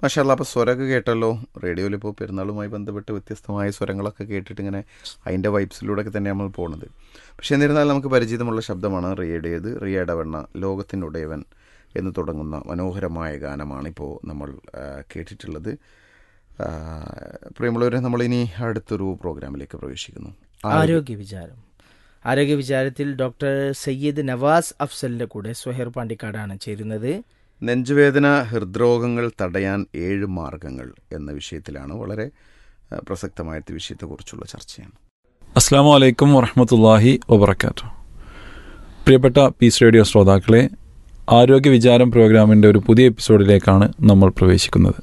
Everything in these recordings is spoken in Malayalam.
മഷാല്ല അപ്പോൾ സ്വരമൊക്കെ കേട്ടല്ലോ റേഡിയോയിൽ ഇപ്പോൾ പെരുന്നാളുമായി ബന്ധപ്പെട്ട് വ്യത്യസ്തമായ സ്വരങ്ങളൊക്കെ കേട്ടിട്ട് ഇങ്ങനെ അതിൻ്റെ വൈബ്സിലൂടെയൊക്കെ തന്നെ നമ്മൾ പോകുന്നത് പക്ഷേ എന്നിരുന്നാൽ നമുക്ക് പരിചിതമുള്ള ശബ്ദമാണ് റിയയുടേത് റിയ ഇടവണ്ണ ലോകത്തിനുടയവൻ എന്ന് തുടങ്ങുന്ന മനോഹരമായ ഗാനമാണ് ഇപ്പോൾ നമ്മൾ ആ, കേട്ടിട്ടുള്ളത് ആ, പ്രിയമുള്ളവരെ നമ്മളിനി അടുത്തൊരു പ്രോഗ്രാമിലേക്ക് പ്രവേശിക്കുന്നു ആരോഗ്യ വിചാരം ആരോഗ്യ വിചാരത്തിൽ ഡോക്ടർ സയ്യിദ് നവാസ് അഫ്സലിന്റെ കൂടെ സുഹേർ പാണ്ടിക്കാടാണ് ചേരുന്നത് നെഞ്ചുവേദന ഹൃദ്രോഗങ്ങൾ തടയാൻ ഏഴ് മാർഗങ്ങൾ എന്ന വിഷയത്തിലാണ് വളരെ ആ, പ്രസക്തമായിട്ട് വിഷയത്തെക്കുറിച്ചുള്ള ചർച്ചയാണ് അസ്സാം വലൈക്കും വറഹമത്തല്ലാഹി വബർക്കാത്തു പ്രിയപ്പെട്ട പീസ് റേഡിയോ ശ്രോതാക്കളെ ആരോഗ്യ വിചാരം പ്രോഗ്രാമിൻ്റെ ഒരു പുതിയ എപ്പിസോഡിലേക്കാണ് നമ്മൾ പ്രവേശിക്കുന്നത്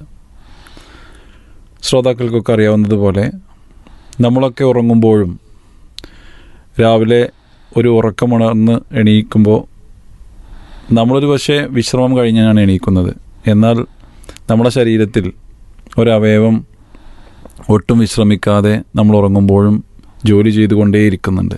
ശ്രോതാക്കൾക്കൊക്കെ അറിയാവുന്നതുപോലെ നമ്മളൊക്കെ ഉറങ്ങുമ്പോഴും രാവിലെ ഒരു ഉറക്കമുണർന്ന് എണീക്കുമ്പോൾ നമ്മളൊരു പക്ഷേ വിശ്രമം കഴിഞ്ഞാണ് എണീക്കുന്നത് എന്നാൽ നമ്മുടെ ശരീരത്തിൽ ഒരവയവം ഒട്ടും വിശ്രമിക്കാതെ നമ്മൾ ഉറങ്ങുമ്പോഴും ജോലി ചെയ്തുകൊണ്ടേയിരിക്കുന്നുണ്ട്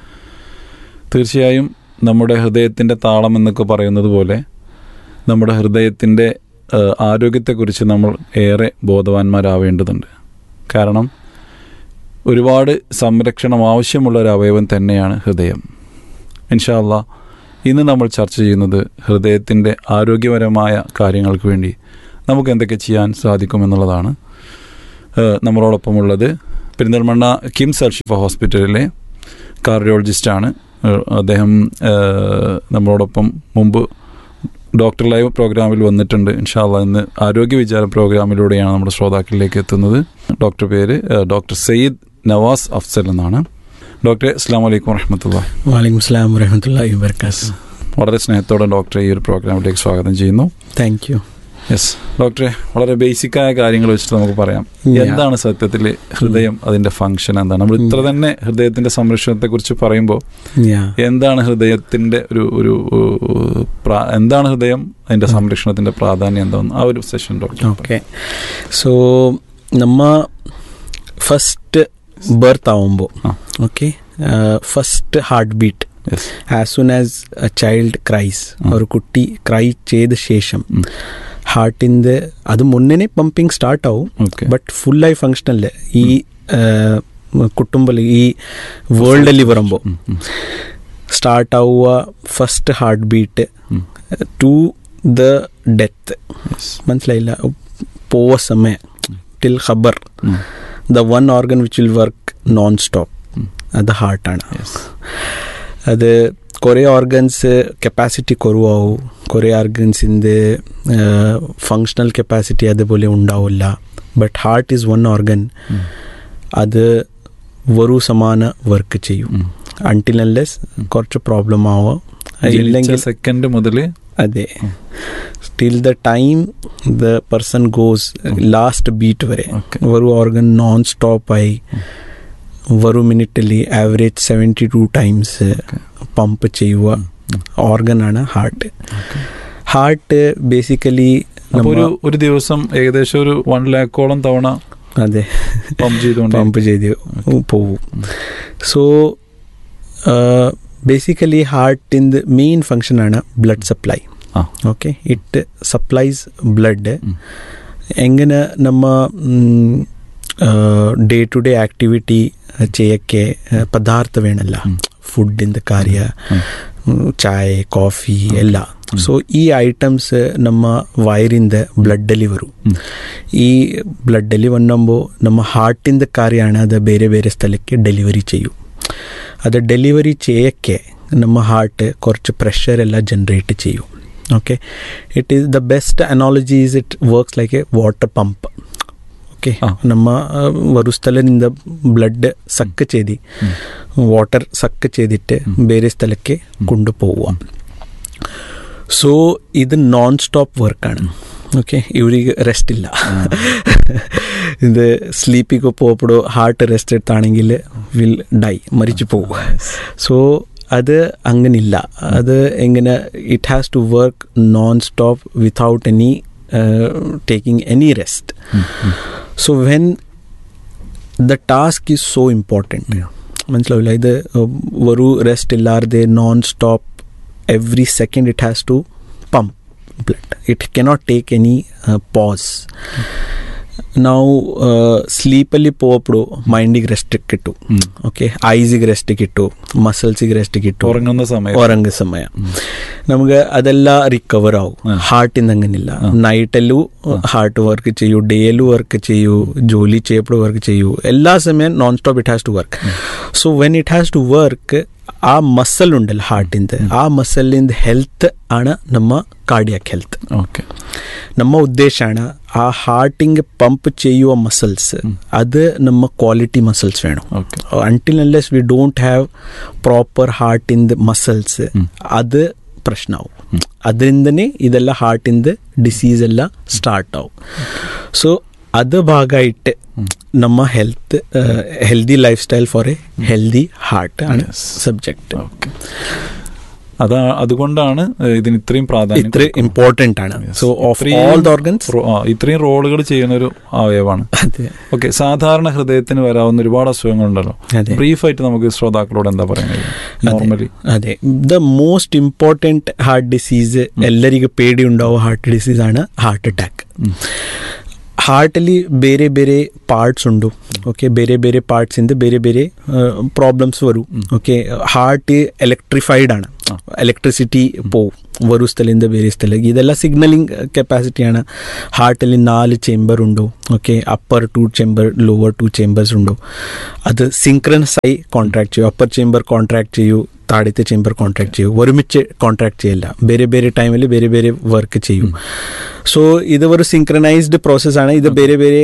തീർച്ചയായും നമ്മുടെ ഹൃദയത്തിൻ്റെ താളം എന്നൊക്കെ പറയുന്നത് പോലെ നമ്മുടെ ഹൃദയത്തിൻ്റെ ഏഹ്, ആരോഗ്യത്തെക്കുറിച്ച് നമ്മൾ ഏറെ ബോധവാന്മാരാവേണ്ടതുണ്ട് കാരണം ഒരുപാട് സംരക്ഷണം ആവശ്യമുള്ള ഒരു അവയവം തന്നെയാണ് ഹൃദയം ഇൻഷാല്ല ഇന്ന് നമ്മൾ ചർച്ച ചെയ്യുന്നത് ഹൃദയത്തിൻ്റെ ആരോഗ്യപരമായ കാര്യങ്ങൾക്ക് വേണ്ടി നമുക്ക് എന്തൊക്കെ ചെയ്യാൻ സാധിക്കുമെന്നുള്ളതാണ് ഏഹ്, നമ്മളോടൊപ്പമുള്ളത് പെരിന്തൽമണ്ണ കിംസ് അൽഷിഫ ഹോസ്പിറ്റലിലെ കാർഡിയോളജിസ്റ്റാണ് ഏഹ്, അദ്ദേഹം ഏഹ്, നമ്മളോടൊപ്പം മുമ്പ് ഡോക്ടർ ലൈവ് പ്രോഗ്രാമിൽ വന്നിട്ടുണ്ട് ഇൻഷാല്ല ഇന്ന് ആരോഗ്യ വിചാര പ്രോഗ്രാമിലൂടെയാണ് നമ്മുടെ ശ്രോതാക്കളിലേക്ക് എത്തുന്നത് ഡോക്ടർ പേര് ഏഹ്, ഡോക്ടർ സയ്യിദ് നവാസ് അഫ്സൽ എന്നാണ് ഡോക്ടറെ അസ്സാം വലൈക്കും വറഹമത്തുള്ള വാലൈക്കും സ്ലാം വരഹമത്തല്ലാഹി വബർക്കാത്ത് വളരെ സ്നേഹത്തോടെ ഡോക്ടറെ ഈ ഒരു പ്രോഗ്രാമിലേക്ക് സ്വാഗതം ചെയ്യുന്നു താങ്ക് യു യെസ് ഡോക്ടറെ വളരെ ബേസിക്കായ കാര്യങ്ങൾ വെച്ചിട്ട് നമുക്ക് പറയാം എന്താണ് സത്യത്തിൽ ഹൃദയം അതിന്റെ ഫംഗ്ഷൻ എന്താണ് നമ്മൾ ഇത്ര തന്നെ ഹൃദയത്തിന്റെ സംരക്ഷണത്തെ കുറിച്ച് പറയുമ്പോൾ എന്താണ് ഹൃദയത്തിന്റെ ഒരു ഒരു uh, പ്രാ- എന്താണ് ഹൃദയം അതിന്റെ സംരക്ഷണത്തിന്റെ പ്രാധാന്യം എന്താണെന്ന് ആ ഒരു സെഷൻ ഡോക്ടർ ഓക്കെ ಸೊ ನಮ್ಮ ಫಸ್ಟ್ ಬರ್ತ್ ಆവുമ്പോൾ ആ. Okay first heart beat yes as soon as a child cries ഒരു കുട്ടി ക്രൈ ചെയ്ത ശേഷം ഉം. ഹാർട്ടിൻ്റെ അത് മുന്നേ പമ്പിങ് സ്റ്റാർട്ട് ആവും ഓക്കെ ബಟ್ ഫുള്ളായി ഫങ്ഷനല്ല ഈ കുട്ടുമ്പോൾ ഈ വേൾഡಲ್ಲಿ വരുമ്പോൾ ಸ್ಟಾರ್ಟ್ ಆಗುವ first heart beat hmm. To the death മനസ്സിലായില്ല പോവ സമയ ಟಿಲ್ ಖಬರ್ the one organ which will work non stop hmm. അത് ഹാർട്ടാണ് അത് കുറേ ഓർഗൻസ് കപ്പാസിറ്റി കുറവാവും കുറേ ഓർഗൻസിൻ്റെ ഫങ്ഷണൽ കപ്പാസിറ്റി അതുപോലെ ഉണ്ടാവില്ല but heart is one organ അത് വറു സമാന വർക്ക് ചെയ്യും അൺടിൽ അൺലെസ് കുറച്ച് പ്രോബ്ലം ആവാം ഇല്ലെങ്കിൽ സെക്കൻഡ് മുതൽ അതെ till the time the person goes last beat വരെ Okay. ഒരു ഓർഗൻ നോൺ സ്റ്റോപ്പ് ആയി ഒരു മിനിറ്റിൽ average seventy two times pump ചെയ്യുക ഓർഗനാണ് ഹാർട്ട് ഹാർട്ട് ബേസിക്കലി അപ്പൊ ഒരു ഒരു ദിവസം ഏകദേശം ഒരു വൺ ലാക്കോളം തവണ അതെ പമ്പ് ചെയ്തുകൊണ്ട് പമ്പ് ചെയ്ത് പോവും സോ ബേസിക്കലി ഹാർട്ടിൻ്റെ മെയിൻ ഫങ്ഷനാണ് ബ്ലഡ് സപ്ലൈ ആ. ഓക്കെ ഇറ്റ് സപ്ലൈസ് ബ്ലഡ് ഉം. എങ്ങനെ നമ്മ ಡೇ ಟು ಡೇ ಆಕ್ಟಿವಿಟಿ చేయಕ್ಕೆ ಪದಾರ್ಥ ವೇಣಲ್ಲ ಹ್ಮ್. ಫುಡ್ಡಿಂದ ಕಾರ್ಯ ಹ್ಮ್. ಹ್ಮ್, ಚಾಯ್ ಕಾಫಿ ಎಲ್ಲ ಸೊ ಈ ಐಟಮ್ಸ್ ನಮ್ಮ ವೈರಿಂದ ಬ್ಲಡ್ಡಲ್ಲಿ ಬರು ಹ್ಮ್. ഈ ബ്ലഡിൽ വന്നുമ്പോൾ നമ്മ ഹാർട്ടിൻ്റെ കാര്യമാണ് അത് ಬೇರೆ ಬೇರೆ സ്ഥലಕ್ಕೆ ಡೆಲಿವರಿ ചെയ്യും അത് ഡെലിവറി ചെയ്യಕ್ಕೆ ನಮ್ಮ ಹಾರ್ಟ್ കുറച്ച് പ്രഷർ ಎಲ್ಲ ജനറേറ്റ് ചെയ്യും okay it is the best analogy is it works like a water pump okay ಆ. ನಮ್ಮ ಆ, ಒಂದು ಸ್ಥಳದಿಂದ ಬ್ಲಡ್ ಸಕ್ಕ ചെയ്തി ವಾಟರ್ ಸಕ್ಕ ചെയ്തിട്ട് ಬೇರೆ സ്ഥലಕ್ಕೆ ಕೊಂಡು പോവുക സോ ഇത് നോൺ സ്റ്റോപ്പ് വർക്കാണ് ഓക്കെ ഇവರಿಗೆ ರೆಸ್ಟ್ ಇಲ್ಲ ഇത് സ്ലീപ്പിಗೆ പോകപ്പെടോ ഹാർട്ട് റെസ്റ്റ് എടുത്താണെങ്കിൽ വിൽ ഡൈ മരിച്ചു പോകും സോ അത് അങ്ങനില്ല അത് എങ്ങനെ it has to work non stop without any taking any rest so when the task is so important മനസ്സിലാവില്ല ഇത് ഒരു റെസ്റ്റ് ഇല്ലാതെ non stop every second it has to pump blood. It cannot take any uh, pause. ನಾವು ಸ್ಲೀಪಲ್ಲಿ ಪೋಪಡು ಮೈಂಡಿಗೆ ರೆಸ್ಟ್ ಕಿಟ್ಟು ಓಕೆ ಐಸಿಗೆ ರೆಸ್ಟ್ ಕಿಟ್ಟು ಮಸಲ್ಸಿಗೆ ರೆಸ್ಟ್ ಕಿಟ್ಟು ഉറങ്ങുന്ന സമയം ഉറങ്ങ സമയം നമുക്ക് അതെല്ലാം റിക്കവർ ആവും ഹാർട്ടിൽ അങ്ങനെയില്ല നൈറ്റല്ലു ഹാർട്ട് വർക്ക് ചെയ്യൂ ഡേയിലും വർക്ക് ചെയ്യൂ ജോലി ചെയ്യപ്പെടും വർക്ക് ചെയ്യൂ എല്ലാ സമയം non stop it has to work so when it has to work ಆ ಮಸಲ್ ಉಂಡಲ್ಲ ಹಾರ್ಟಿಂದ ಆ ಮಸಲ್ಲಿಂದ ಹೆಲ್ತ್ ആണ് ನಮ್ಮ ಕಾರ್ಡಿಯಾಕ್ ಹೆಲ್ತ್ ഓക്കെ ನಮ್ಮ ಉದ್ದೇಶ ആണ് ಆ ಹಾರ್ಟಿಂಗ್ ಪಂಪ್ ചെയ്യുವ ಮಸಲ್ಸ್ ಅದು ನಮ್ಮ ಕ್ವಾಲಿಟಿ ಮಸಲ್ಸ್ വേണം okay until unless we don't have proper heart in muscles ಅದು ಪ್ರಶ್ನೆ ಅವು ಅದರಿಂದನೇ ಇದೆಲ್ಲ ಹಾರ್ಟಿಂದ ಡಿಸೀಸ್ ಎಲ್ಲ ಸ್ಟಾರ್ಟ್ ಆವು ಸೊ ಅದು ಭಾಗ ಇಟ್ಟೆ ನಮ್ಮ health healthy lifestyle for a healthy heart ആണ് സബ്ജക്റ്റ് ഓക്കെ അതാ അതുകൊണ്ടാണ് ഇതിന് ഇത്രയും പ്രാധാന്യം ഇത്ര ഇമ്പോർട്ടൻ്റ് ആണ് സോ ഓഫ് ഇത്രയും ഓൾ ദ ഓർഗൻസ് റോ- ആ, ഇത്രയും റോളുകൾ ചെയ്യുന്ന ഒരു അവയവമാണ് അതെ ഓക്കെ സാധാരണ ഹൃദയത്തിന് വരാവുന്ന ഒരുപാട് അസുഖങ്ങളുണ്ടല്ലോ അതെ. ബ്രീഫായിട്ട് നമുക്ക് ശ്രോതാക്കളോട് എന്താ പറയുന്നത് നോർമലി അതെ the most important heart disease ಎಲ್ಲರಿಗೂ പേടി ഉണ്ടാവുക ഹാർട്ട് ഡിസീസ് ആണ് ഹാർಟ್ ಅಟ್ಯಾಕ್ ಹಾರ್ಟಲ್ಲಿ ಬೇರೆ ಬೇರೆ ಪಾರ್ಟ್ಸ್ ಉಂಟು ಓಕೆ ಬೇರೆ ಬೇರೆ ಪಾರ್ಟ್ಸಿಂದ ಬೇರೆ ಬೇರೆ ಪ್ರಾಬ್ಲಮ್ಸ್ വരും ಓಕೆ ಹಾರ್ಟ್ ಎಲೆಕ್ಟ್ರಿಫೈಡ್ ആണ് ಎಲೆಕ್ಟ್ರಿಸಿಟಿ പോവും ഒരു സ്ഥലದಿಂದ ಬೇರೆ സ്ഥലಕ್ಕೆ ಇದೆಲ್ಲ ಸಿಗ್ನಲಿಂಗ್ ಕೆಪಾಸಿಟಿയാണ് ಹಾರ್ಟಲ್ಲಿ നാല് ചേംബർ ഉണ്ടോ okay upper two chamber lower two chambers ഉണ്ടോ അത് സിങ്ക്രനസ് ആയി കോൺട്രാക്ട് ചെയ്യൂ അപ്പർ ചേംബർ കോൺട്രാക്ട് ചെയ്യൂ താഴത്തെ ചേംബർ കോൺട്രാക്ട് ചെയ്യൂ ഒരുമിച്ച് കോൺട്രാക്ട് ചെയ്യില്ല ಬೇರೆ ಬೇರೆ ಟೈಮಲ್ಲಿ ಬೇರೆ ಬೇರೆ ವರ್ಕ್ ചെയ്യും ಸೊ ഇത് ഒരു സിങ്ക്രനൈസ്ഡ് പ്രോസസ്സാണ് ഇത് ಬೇರೆ ಬೇರೆ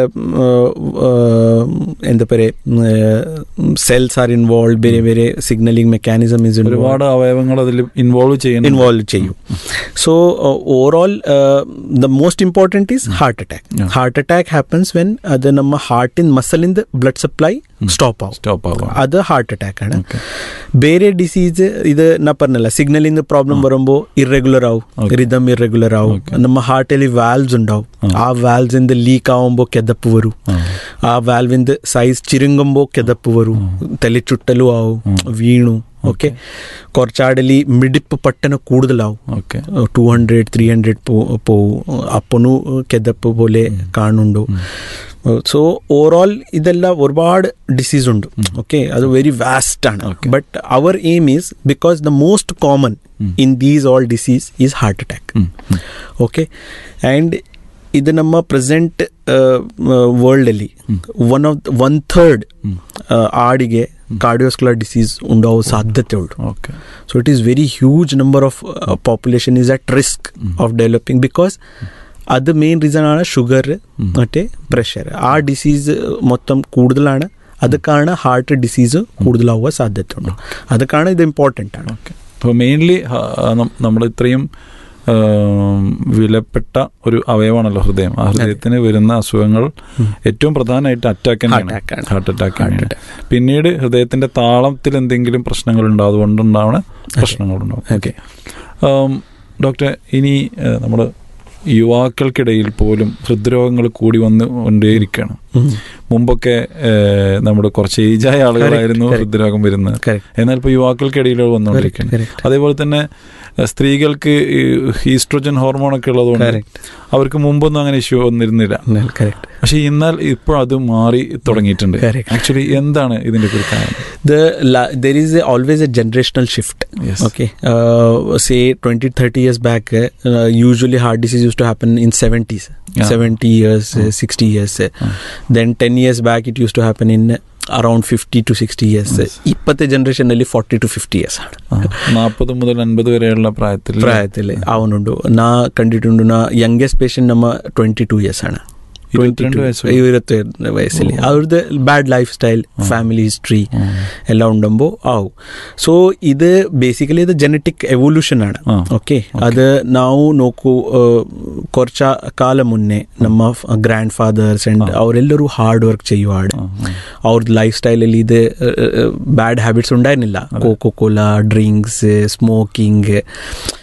എന്താ പറയുക സെൽസ് ആർ ഇൻവോൾവ് ಬೇರೆ ಬೇರೆ സിഗ്നലിംഗ് മെക്കാനിസം ഇസ് ഒരുപാട് അവയവങ്ങൾ അതിൽ ഇൻവോൾവ് ചെയ്യുന്നു ഇൻവോൾവ് ചെയ്യും so overall the most important is heart attack Yeah. Heart attack happens when അത് നമ്മ ഹാർട്ടിൻ മസലിൻ്റെ ബ്ലഡ് സപ്ലൈ സ്റ്റോപ്പ് ആവും സ്റ്റോപ്പ് ആവാം അത് ഹാർട്ട് അറ്റാക്ക് ആണ് Okay. ಬೇರೆ ಡಿಸೀಸ್ ಇದು ನಾ പറഞ്ഞല്ല സിഗ്നലിംഗ് പ്രോബ്ലം വരുമ്പോൾ ഇറഗുലർ ആവും Okay. റിതം ഇറഗുലർ ആവും ನಮ್ಮ ഹാർട്ടിൽ വാൽവ്സ് ഉണ്ടാവും ആ വാൽവ്സിന്റെ ലീക്ക് ആവുമ്പോൾ ಕೆದപ്പ് വരും ആ വാൽവിന്റെ സൈസ് ചിരുങ്ങുമ്പോൾ ಕೆದപ്പ് വരും തലച്ചുട്ടലും ആവും വീണു ഓക്കെ കുറച്ചാടലി മിടിപ്പ് പട്ടന കൂടുതലാവും okay two hundred three hundred പോവും അപ്പനു ಕೆದപ്പ് പോലെ കാണുന്നുണ്ടോ ಸೊ ಓವರಾಲ್ ಇದೆಲ್ಲ ഒരുപാട് ഡിസീസ് ഉണ്ട് ഓക്കെ അത് വെരി വാസ്റ്റ് ആണ് but our aim is because the most common in these all disease is heart attack okay and ಇದು ನಮ್ಮ ಪ್ರೆಸೆಂಟ್ ವರ್ಲ್ಡಲ್ಲಿ ಒನ್ ಆಫ್ ಒನ್ ಥರ್ಡ್ ಆಡಿಗೆ ಕಾರ್ಡಿಯೋಸ್ಕುಲರ್ ಡಿಸೀಸ್ ഉണ്ടാവുക സാധ്യത ഉള്ളൂ okay So it is very huge number of uh, population is at risk of developing because അത് മെയിൻ റീസൺ ആണ് ഷുഗർ മറ്റേ പ്രഷർ ആ ഡിസീസ് മൊത്തം കൂടുതലാണ് അതൊക്കെയാണ് ഹാർട്ട് ഡിസീസ് കൂടുതലാവുക സാധ്യത ഉണ്ട് അതൊക്കെയാണ് ഇത് ഇമ്പോർട്ടൻ്റ് ആണ് ഓക്കെ അപ്പോൾ മെയിൻലി നമ്മൾ ഇത്രയും ആ, വിലപ്പെട്ട ഒരു അവയവമാണല്ലോ ഹൃദയം ആ ഹൃദയത്തിന് വരുന്ന അസുഖങ്ങൾ ഏറ്റവും പ്രധാനമായിട്ട് അറ്റാക്ക് തന്നെയാണ് Attack ആണ്. ഹാർട്ട് അറ്റാക്ക് തന്നെയാണ് പിന്നീട് ഹൃദയത്തിന്റെ താളത്തിൽ എന്തെങ്കിലും പ്രശ്നങ്ങൾ ഉണ്ടാവും അതുകൊണ്ടുണ്ടാവുന്ന പ്രശ്നങ്ങളുണ്ടാവും ഓക്കെ ഡോക്ടർ ഇനി നമ്മൾ യുവാക്കൾക്കിടയിൽ പോലും ഹൃദ്രോഗങ്ങൾ കൂടി വന്ന് കൊണ്ടേയിരിക്കുകയാണ് മുമ്പൊക്കെ നമ്മുടെ കുറച്ച് ഏജായ ആളുകളായിരുന്നു correct. ഹൃദ്രോഗം വരുന്നത് കറക്റ്റ് എന്നാൽ ഇപ്പോൾ യുവാക്കൾക്കിടയിൽ വന്നുകൊണ്ടിരിക്കുകയാണ് correct. അതേപോലെ തന്നെ ഏഹ്, സ്ത്രീകൾക്ക് ഈസ്ട്രോജൻ ഹോർമോൺ ഒക്കെ ഉള്ളതുകൊണ്ട് Correct. അവർക്ക് മുമ്പൊന്നും അങ്ങനെ ഇഷ്യൂ വന്നിരുന്നില്ല കറക്റ്റ് പക്ഷെ എന്നാൽ ഇപ്പോൾ അത് മാറി തുടങ്ങിയിട്ടുണ്ട് Correct. ആക്ച്വലി എന്താണ് ഇതിന്റെ ഒരു കാരണം the la- there is a, always a generational shift Yes. okay uh, say 20 30 years back uh, uh, usually heart disease used to happen in 70s Yeah. 70 years uh, 60 years uh, then 10 years back it used to happen in uh, around 50 to 60 years ഇപ്പോഴത്തെ ജനറേഷನಲ್ಲಿ ഫോർട്ടി ടു ഫിഫ്റ്റി ഇയേഴ്സ് ആണ് നാൽപ്പത് മുതൽ അൻപത് വരെയുള്ള പ്രായത്തിൽ പ്രായത്തിൽ ആവുന്നുണ്ട് ನಾ ಕಂಡಿട്ടുണ്ട് ನಾ ಯಂಗೆಸ್ಟ್ ಪೇಷಂಟ್ ನಮ್ಮ ಟ್ವೆಂಟಿ ಟೂ ಇಯರ್ಸ್ ആണ് ഇരുപത്തിരണ്ട് വയസ്സുള്ള ഇരുപത്തി വയസ്സിൽ ಅವ್ರದ್ದು bad lifestyle family history ಎಲ್ಲ ഉണ്ടുമ്പോൾ ആവും ಸೊ ഇത് ಬೇಸಿಕಲಿ ಇದು ಜೆನೆಟಿಕ್ ಎವಲ್ಯೂಷನ್ ആണ് ആ. ಓಕೆ ಅದು ನಾವು ನೋಕು കുറച്ച ಕಾಲ ಮುನ್ನೆ ನಮ್ಮ ಗ್ರ್ಯಾಂಡ್ ಫಾದರ್ಸ್ ಅಂಡ್ ಅವರೆಲ್ಲರೂ ಹಾರ್ಡ್ ವರ್ಕ್ ചെയ്യുവാണ് ಅವ್ರದ್ದು ಲೈಫ್ ಸ್ಟೈಲಲ್ಲಿ ಇದು ಬ್ಯಾಡ್ ಹ್ಯಾಬಿಟ್ಸ್ ഉണ്ടായിരുന്നില്ല ಕೋಕೋ ಕೋಲಾ ಡ್ರಿಂಕ್ಸ್ ಸ್ಮೋಕಿಂಗ್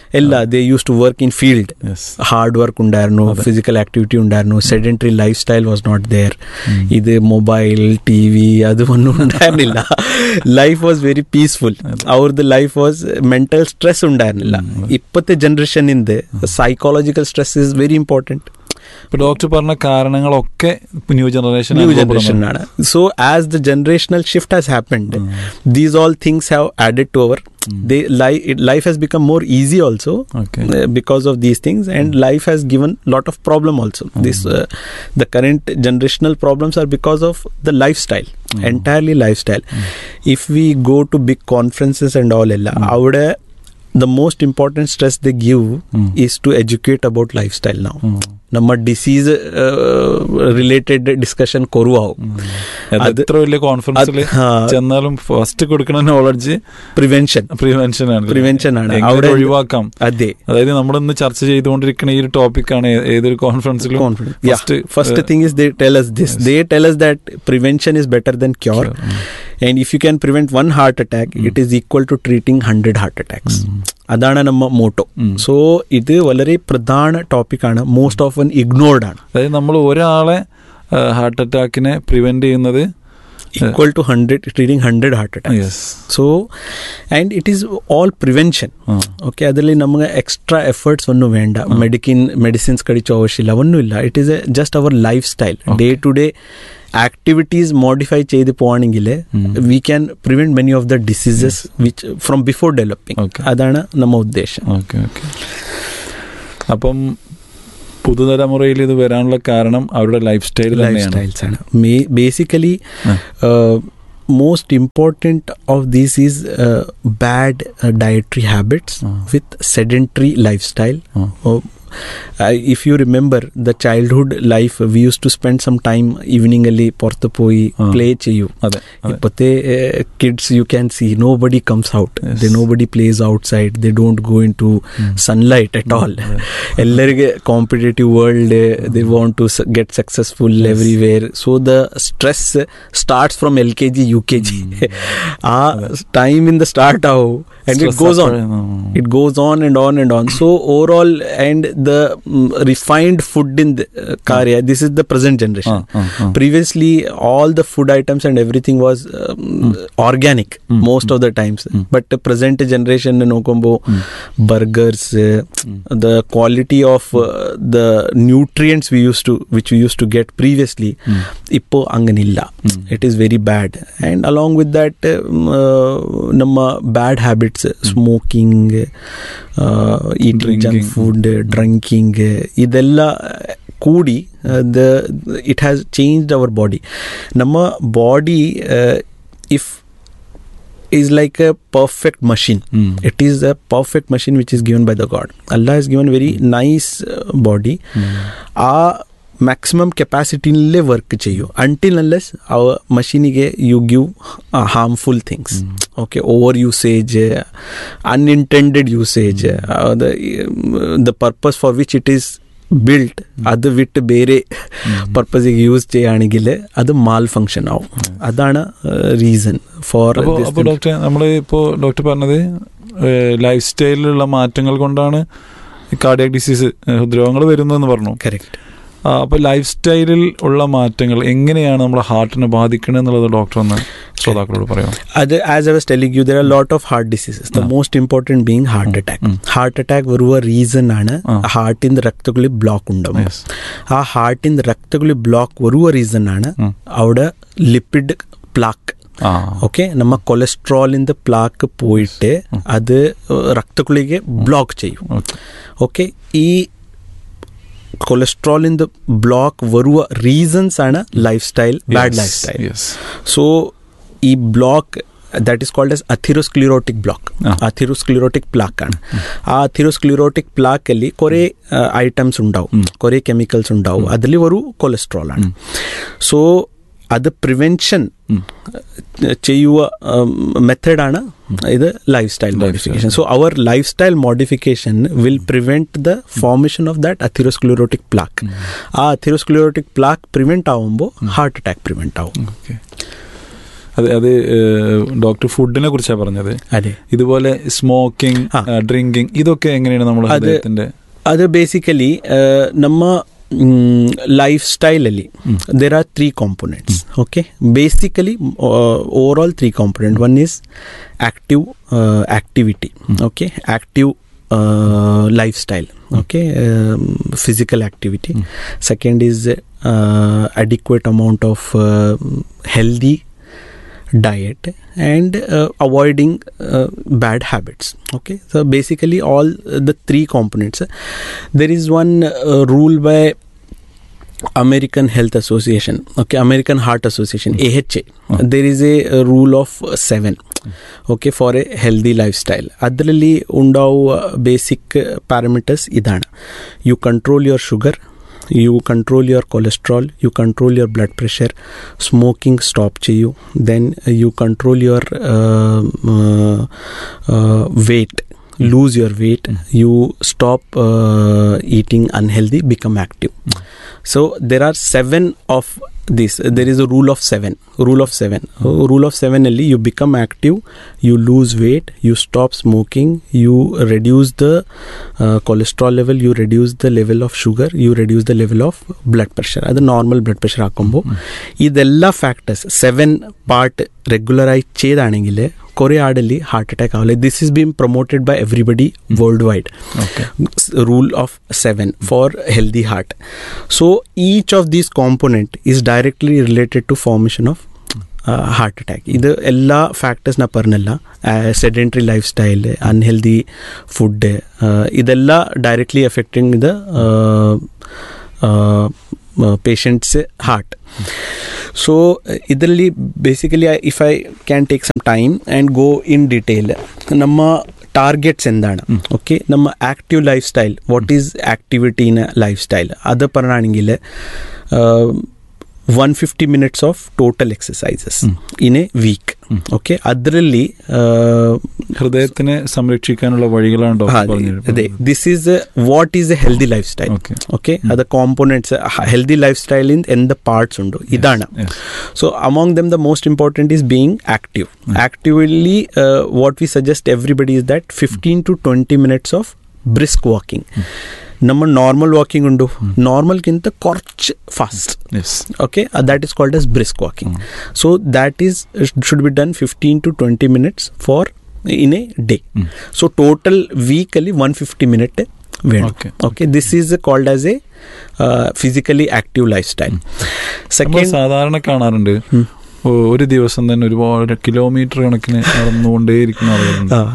ಎಲ್ಲ they use to work in field yes hard work ഉണ്ടായിരുന്നു ಫಿಸಿಕಲ್ ಆಕ್ಟಿವಿಟಿ ഉണ്ടായിരുന്നു sedentary lifestyle was not there ഇത് മൊബൈൽ ടി വി അതൊന്നും ഉണ്ടായിരുന്നില്ല ലൈഫ് വാസ് വെരി പീസ്ഫുൾ ಅವ್ರದ್ದು ലൈഫ് വാസ് മെന്റൽ സ്ട്രെസ് ഉണ്ടായിരുന്നില്ല ഇപ്പോഴത്തെ ജനറേഷനിന്ത് psychological stress is very important ഇപ്പൊ ഡോക്ടർ പറഞ്ഞ കാരണങ്ങളൊക്കെ ന്യൂ ജനറേഷൻ ന്യൂ ജനറേഷൻ ആണ് so as the generational shift has happened these all things have added to our life has become more easy also Okay. uh, because of these things and life has given lot of problem also this uh, the current generational problems are because of the lifestyle entirely lifestyle if we go to big conferences and all ella avade the most important stress they give Mm. is to educate about lifestyle now ನಮ್ಮ ഡിസീസ് റിലേറ്റഡ് ഡിസ്കഷൻ കൊറുവാവും അത് എത്ര വലിയ കോൺഫറൻസിൽ അത് ആ. ചെന്നാലും ഫസ്റ്റ് കൊടുക്കുന്ന നോളജ് പ്രിവെൻഷൻ പ്രിവെൻഷൻ ആണ് Prevention ആണ്. എങ്ങനെ അവിടെ- ഒഴിവാക്കാം അതെ അതായത് നമ്മൾ ഇന്ന് ചർച്ച ചെയ്തുകൊണ്ടിരിക്കുന്ന ഈ ഒരു ടോപ്പിക്കാണ് ഏതൊരു കോൺഫറൻസിലും confident. Yeah. First thing is they tell us this. They tell us that prevention is better than cure. And if you can prevent one heart attack, it is equal to treating 100 heart attacks. അതാണ് നമ്മ മോട്ടോ സോ ഇത് വളരെ പ്രധാന ടോപ്പിക്കാണ് മോസ്റ്റ് ഓഫൻ ഇഗ്നോർഡ് ആണ് അതായത് നമ്മൾ ഒരാളെ ഹാർട്ട് അറ്റാക്കിനെ പ്രിവെന്റ് ചെയ്യുന്നത് equal to hundred treating hundred heart attack yes so and it is all prevention okay ಅದರಲ್ಲಿ ನಮಗೆ ಎಕ್ಸ್ಟ್ರಾ ಎಫರ್ಟ್ಸ್ ಒನ್ನು ಬೇಡ ಮೆಡಿಕಿನ್ ಮೆಡಿಸಿನ್ಸ್ ಕಡಿಚೋ ಅವಶ್ಯമില്ല ഒന്നുമില്ല it is just our lifestyle day to day activities modify ചെയ്ത് പോവാണെങ്കിൽ we can prevent many of the diseases which from before developing Okay. അതാണ് നമ്മ ഉദ്ദേശം ഓക്കെ ഓക്കെ അപ്പം പുതുതലമുറയിൽ ഇത് വരാനുള്ള കാരണം അവരുടെ ലൈഫ് സ്റ്റൈൽ ലൈഫ് തന്നെയാണ് സ്റ്റൈൽസ് ആണ് ബേസിക്കലി ആ. Most important of these is bad dietary habits ആ. വിത്ത് സെഡൻറ്ററി ലൈഫ് സ്റ്റൈൽ ആ. If you remember the childhood life we use to spend some time ഈവനിംഗಲ್ಲಿ പുറത്ത് പോയി ആ. പ്ലേ ചെയ്യൂ അതെ അതെ. ഇപ്പോഴത്തെ kids you can see nobody comes out Yes. The nobody plays outside the don't go into sunlight at all ಎಲ್ಲರಿಗೆ competitive world they want to get successful everywhere so the stress starts from L K G U K G ಆ ಟೈಮ್ ಇನ್ ದ ಸ್ಟಾರ್ಟ್ ಆವು and it Stress goes on ಅಪ್ಪ- ಹ್ಮ್. it goes on and on and on so overall and the mm, refined food in the uh, karya this is the present generation ആ, ആ, ആ. previously all the food items and everything was um, organic most of the times but the present generation nokombo burgers uh, the quality of uh, the nutrients we used to which we used to get previously ippo anganilla it is very bad and along with that um, uh, ನಮ್ಮ bad habits smoking eating junk Drinking. Food drinking ಇದೆಲ್ಲ ಕೂಡಿ the it has changed our body ನಮ್ಮ body if is like a perfect machine Mm. it is a perfect machine which is given by the god allah has given very nice uh, body ಆ ಮ್ಯಾಕ್ಸಿಮಮ್ ಕೆಪಾಸಿಟಿನಲ್ಲೇ ವರ್ಕ್ ചെയ്യൂ ಅಂಟಿಲ್ ಅನ್ಲೆಸ್ ಆ ಮಷೀನಿಗೆ you give harmful things okay over usage unintended usage the purpose for which it is built ಅದು ಬಿಟ್ಟು ಬೇರೆ പർപ്പസിಗೆ യൂസ് ചെയ്യുകയാണെങ്കിൽ അത് മാൽ ഫങ്ഷൻ ആവും അതാണ് റീസൺ ഫോർ അപ്പോൾ അപ്പോൾ ഡോക്ടർ നമ്മൾ ഇപ്പോൾ ഡോക്ടർ പറഞ്ഞത് ലൈഫ് സ്റ്റൈലിലുള്ള മാറ്റങ്ങൾ കൊണ്ടാണ് കാർഡിയാക് ഡിസീസ് ഹൃദ്രോഗങ്ങൾ വരുന്നതെന്ന് പറഞ്ഞു കറക്റ്റ് ആ, അപ്പോൾ ലൈഫ് സ്റ്റൈലിൽ ഉള്ള മാറ്റങ്ങൾ എങ്ങനെയാണ് നമ്മുടെ ഹാർട്ടിനെ ബാധിക്കണത് എന്നുള്ളത് ഡോക്ടർ ഒന്ന് ശ്രോതാക്കളോട് പറയാം അത് as I was telling you there are lot of heart diseases the most important being heart attack heart attack ಬರುವ ರೀಸನ್ ആണ് ആ. ಹಾರ್ಟಿಂದ ರಕ್ತಗುಳಿ ಬ್ಲಾಕ್ ഉണ്ടാവും Yes. ആ ഹാർട്ടിಂದ ರಕ್ತಗುಳಿ ಬ್ಲಾಕ್ ಬರುವ ರೀಸನ್ ആണ് ഉം. അവിടെ ലിപ്പിഡ് പ്ലാക്ക് ആ ಓಕೆ ನಮ್ಮ ಕೊಲೆಸ್ಟ್ರಾಲಿಂದ ಪ್ಲಾಕ್ പോയിട്ട് അത് ರಕ್ತಗುಳಿಗೆ ಬ್ಲಾಕ್ ചെയ്യും ഓക്കെ ಓಕೆ ಈ ಕೊಲೆಸ್ಟ್ರಾಲಿಂದ ಬ್ಲಾಕ್ ಬರುವ ರೀಸನ್ಸ್ ആണ് lifestyle bad lifestyle yes so ಈ block that is called as atherosclerotic block ആ. ಅಥಿರೋಸ್ಕ್ಲಿರೋಟಿಕ್ ಪ್ಲಾಕ್ ആണ് ಆ ಅಥಿರೋಸ್ಕ್ಲಿರೋಟಿಕ್ ಪ್ಲಾಕ್ ಅಲ್ಲಿ കുറെ ഐറ്റംസ് ഉണ്ടാവും കുറെ കെമിക്കൽസ് ഉണ്ടാവും അതിൽ ഒരു കൊളസ്ട്രോൾ ആണ് സോ അത് പ്രിവെൻഷൻ ചെയ്യുക മെത്തേഡാണ് ഇത് lifestyle modification so our lifestyle modification will prevent the formation of that atherosclerotic plaque ആ അഥിരോസ്ക്ലിയോട്ടിക് പ്ലാക്ക് പ്രിവെൻറ്റ് ആവുമ്പോൾ ഹാർട്ട് അറ്റാക്ക് പ്രിവെൻറ്റ് ആവും ഓക്കെ അത് അത് ഡോക്ടർ ഫുഡിനെ കുറിച്ചാണ് പറഞ്ഞത് അതെ ഇതുപോലെ സ്മോക്കിംഗ് ആ. ഡ്രിങ്കിങ് ഇതൊക്കെ എങ്ങനെയാണ് നമ്മുടെ അത് ഹൃദയത്തിന്റെ ಅದು ಬೇಸಿಕಲಿ ನಮ್ಮ ಲೈಫ್ ಸ್ಟೈಲಲ್ಲಿ there are three components okay basically overall three component one is active activity okay active lifestyle okay physical activity second is adequate amount of healthy diet and uh, avoiding uh, bad habits okay so basically all uh, the three components there is one uh, rule by american health association okay american heart association aha there is a, a rule of uh, 7 okay for a healthy lifestyle ಅದರಲ್ಲಿ ഉണ്ടാവുക ಬೇಸಿಕ್ ಪ್ಯಾರಾಮೀಟರ್ಸ್ ಇದಾണ് you control your sugar you control your cholesterol you control your blood pressure smoking stop cheyu then uh, you control your uh, uh, uh, weight lose your weight you stop uh, eating unhealthy become active so there are seven of this there is a rule of seven rule of seven Uh, rule of seven ಅಲ್ಲಿ you become active you lose weight you stop smoking you reduce the uh, cholesterol level you reduce the level of sugar you reduce the level of blood pressure ಅದು ನಾರ್ಮಲ್ ಬ್ಲಡ್ ಪ್ರೆಷರ್ ಹಾಕೊಂಬೋ ಇದೆಲ್ಲ ಫ್ಯಾಕ್ಟರ್ಸ್ ಸೆವೆನ್ ಪಾರ್ಟ್ ರೆಗ್ಯುಲರ್ ಆಗಿ ചെയ്താണെങ്കിൽ കുറേ ആടല്ലി ഹാർട്ട് അറ്റാക്ക് ആവില്ല this is been promoted by everybody worldwide rule of 7 for healthy heart so each of these component is directly related to formation of heart attack ಇದು ಎಲ್ಲ ಫ್ಯಾಕ್ಟರ್ಸ್ನ ಪರ್ನಲ್ಲ sedentary lifestyle unhealthy food ಇದೆಲ್ಲ directly affecting the patient's heart so ಇದರಲ್ಲಿ basically if I can take some time and go in detail ನಮ್ಮ ಟಾರ್ಗೆಟ್ಸ್ എന്താണ് ഓക്കെ നമ്മ active lifestyle what is activity in lifestyle അത് പറയുകയാണെങ്കിൽ one fifty minutes of total exercises in a week okay ಅದರಲ್ಲಿ ഹൃദയത്തിനെ സംരക്ഷിക്കാനുള്ള വഴികളാണ് ഡോക്ടർ പറഞ്ഞത് ಅದೇ this is what is a healthy lifestyle Okay. Okay ಅದ ಕಾಂಪೊನೆಂಟ್ಸ್ ಹೆಲ್ದಿ ಲೈಫ್ ಸ್ಟೈಲ್ ಇಂದ ಎಂದ ಪಾರ್ಟ್ಸ್ ಉಂಟು ಇದಾಣ Yes. So among them the most important is being active actively what we suggest everybody is that fifteen to twenty minutes of brisk walking ನಮ್ಮ ನಾರ್ಮಲ್ ವಾಕಿಂಗ್ ಉಂಟು ನಾರ್ಮಲ್ಗಿಂತ കുറച്ച് fast Yes. okay uh, that is called as brisk walking so that is should be done 15 to 20 minutes for in a day so total weekly 150 minute വേണം Okay. okay this is called as a uh, physically active lifestyle നമ്മൾ second സാധാരണ കാണാറുണ്ട് ഒ- ഒരു ദിവസം തന്നെ ഒരുപാട് കിലോമീറ്റർ കണക്കിന് നടന്നുകൊണ്ടേയിരിക്കുന്ന ആളുകളുണ്ട് uh,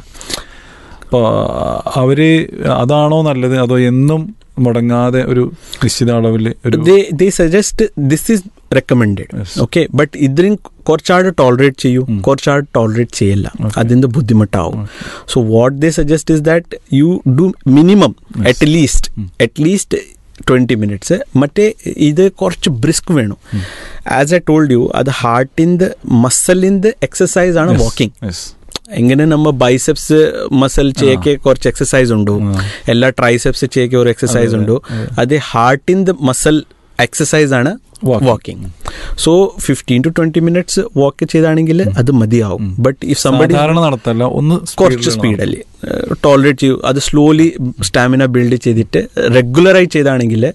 അപ്പൊ അവര് അതാണോ നല്ലത് അതോ എന്നും മുടങ്ങാതെ ഒരു നിശ്ചിത അളവിൽ ഒരു they they suggest this is recommended Yes. Okay but ഇതിന് കുറച്ചാട് ടോളറേറ്റ് ചെയ്യൂ കുറച്ചാട് ടോളറേറ്റ് ചെയ്യില്ല അതിന്റെ ബുദ്ധിമുട്ടാവും so what they suggest is that you do minimum at least at least twenty minutes മറ്റേ ഇത് കുറച്ച് ബ്രിസ്ക് വേണം ആസ് എ ടോൾഡ് യു അത് ഹാർട്ടിൻ്റെ മസലിൻ്റെ എക്സസൈസ് ആണ് വാക്കിംഗ് Yes. എങ്ങനെ നമ്മ ബൈസെപ്സ് മസൽ ചെയ്യൊക്കെ കുറച്ച് എക്സസൈസ് ഉണ്ടോ എല്ലാ ട്രൈസെപ്സ് ചെയ്യൊക്കെ ഒരു എക്സസൈസ് ഉണ്ടോ അതെ ഹാർട്ടിൻ്റെ മസൽ എക്സസൈസ് ആണ് walking so fifteen to twenty minutes walk ചെയ്താണെങ്കിൽ അത് മതിയാവും ബട്ട് ഇഫ് സംബഡി സാധാരണ നടത്തല്ല ഒന്ന് കുറച്ച് സ്പീഡಲ್ಲಿ ടോളറേറ്റ് ചെയ്യൂ അത് സ്ലോലി സ്റ്റാമിന ബിൽഡ് ചെയ്തിട്ട് റെഗുലറായി ചെയ്താണെങ്കിൽ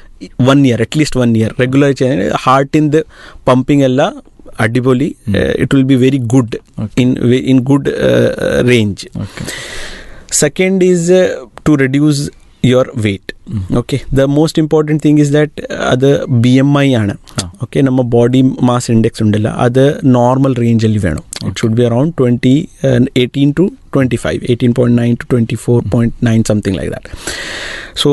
one year at least one year regular ചെയ്താൽ ഹാർട്ടിൻ്റെ പമ്പിങ് ಎಲ್ಲ ಅಡ್ಡಿಪೊಲಿ it will be very good in in good range Okay. second is uh, to reduce your weight okay the most important thing is that അത് ബി എം ഐ ആണ് ഓക്കെ നമ്മ ബോഡി മാസ് ഇൻഡെക്സ് ഉണ്ടല്ല അത് നോർമൽ റേഞ്ചിൽ വേണം it should be around twenty eighteen to twenty five eighteen point nine to twenty four point nine something like that so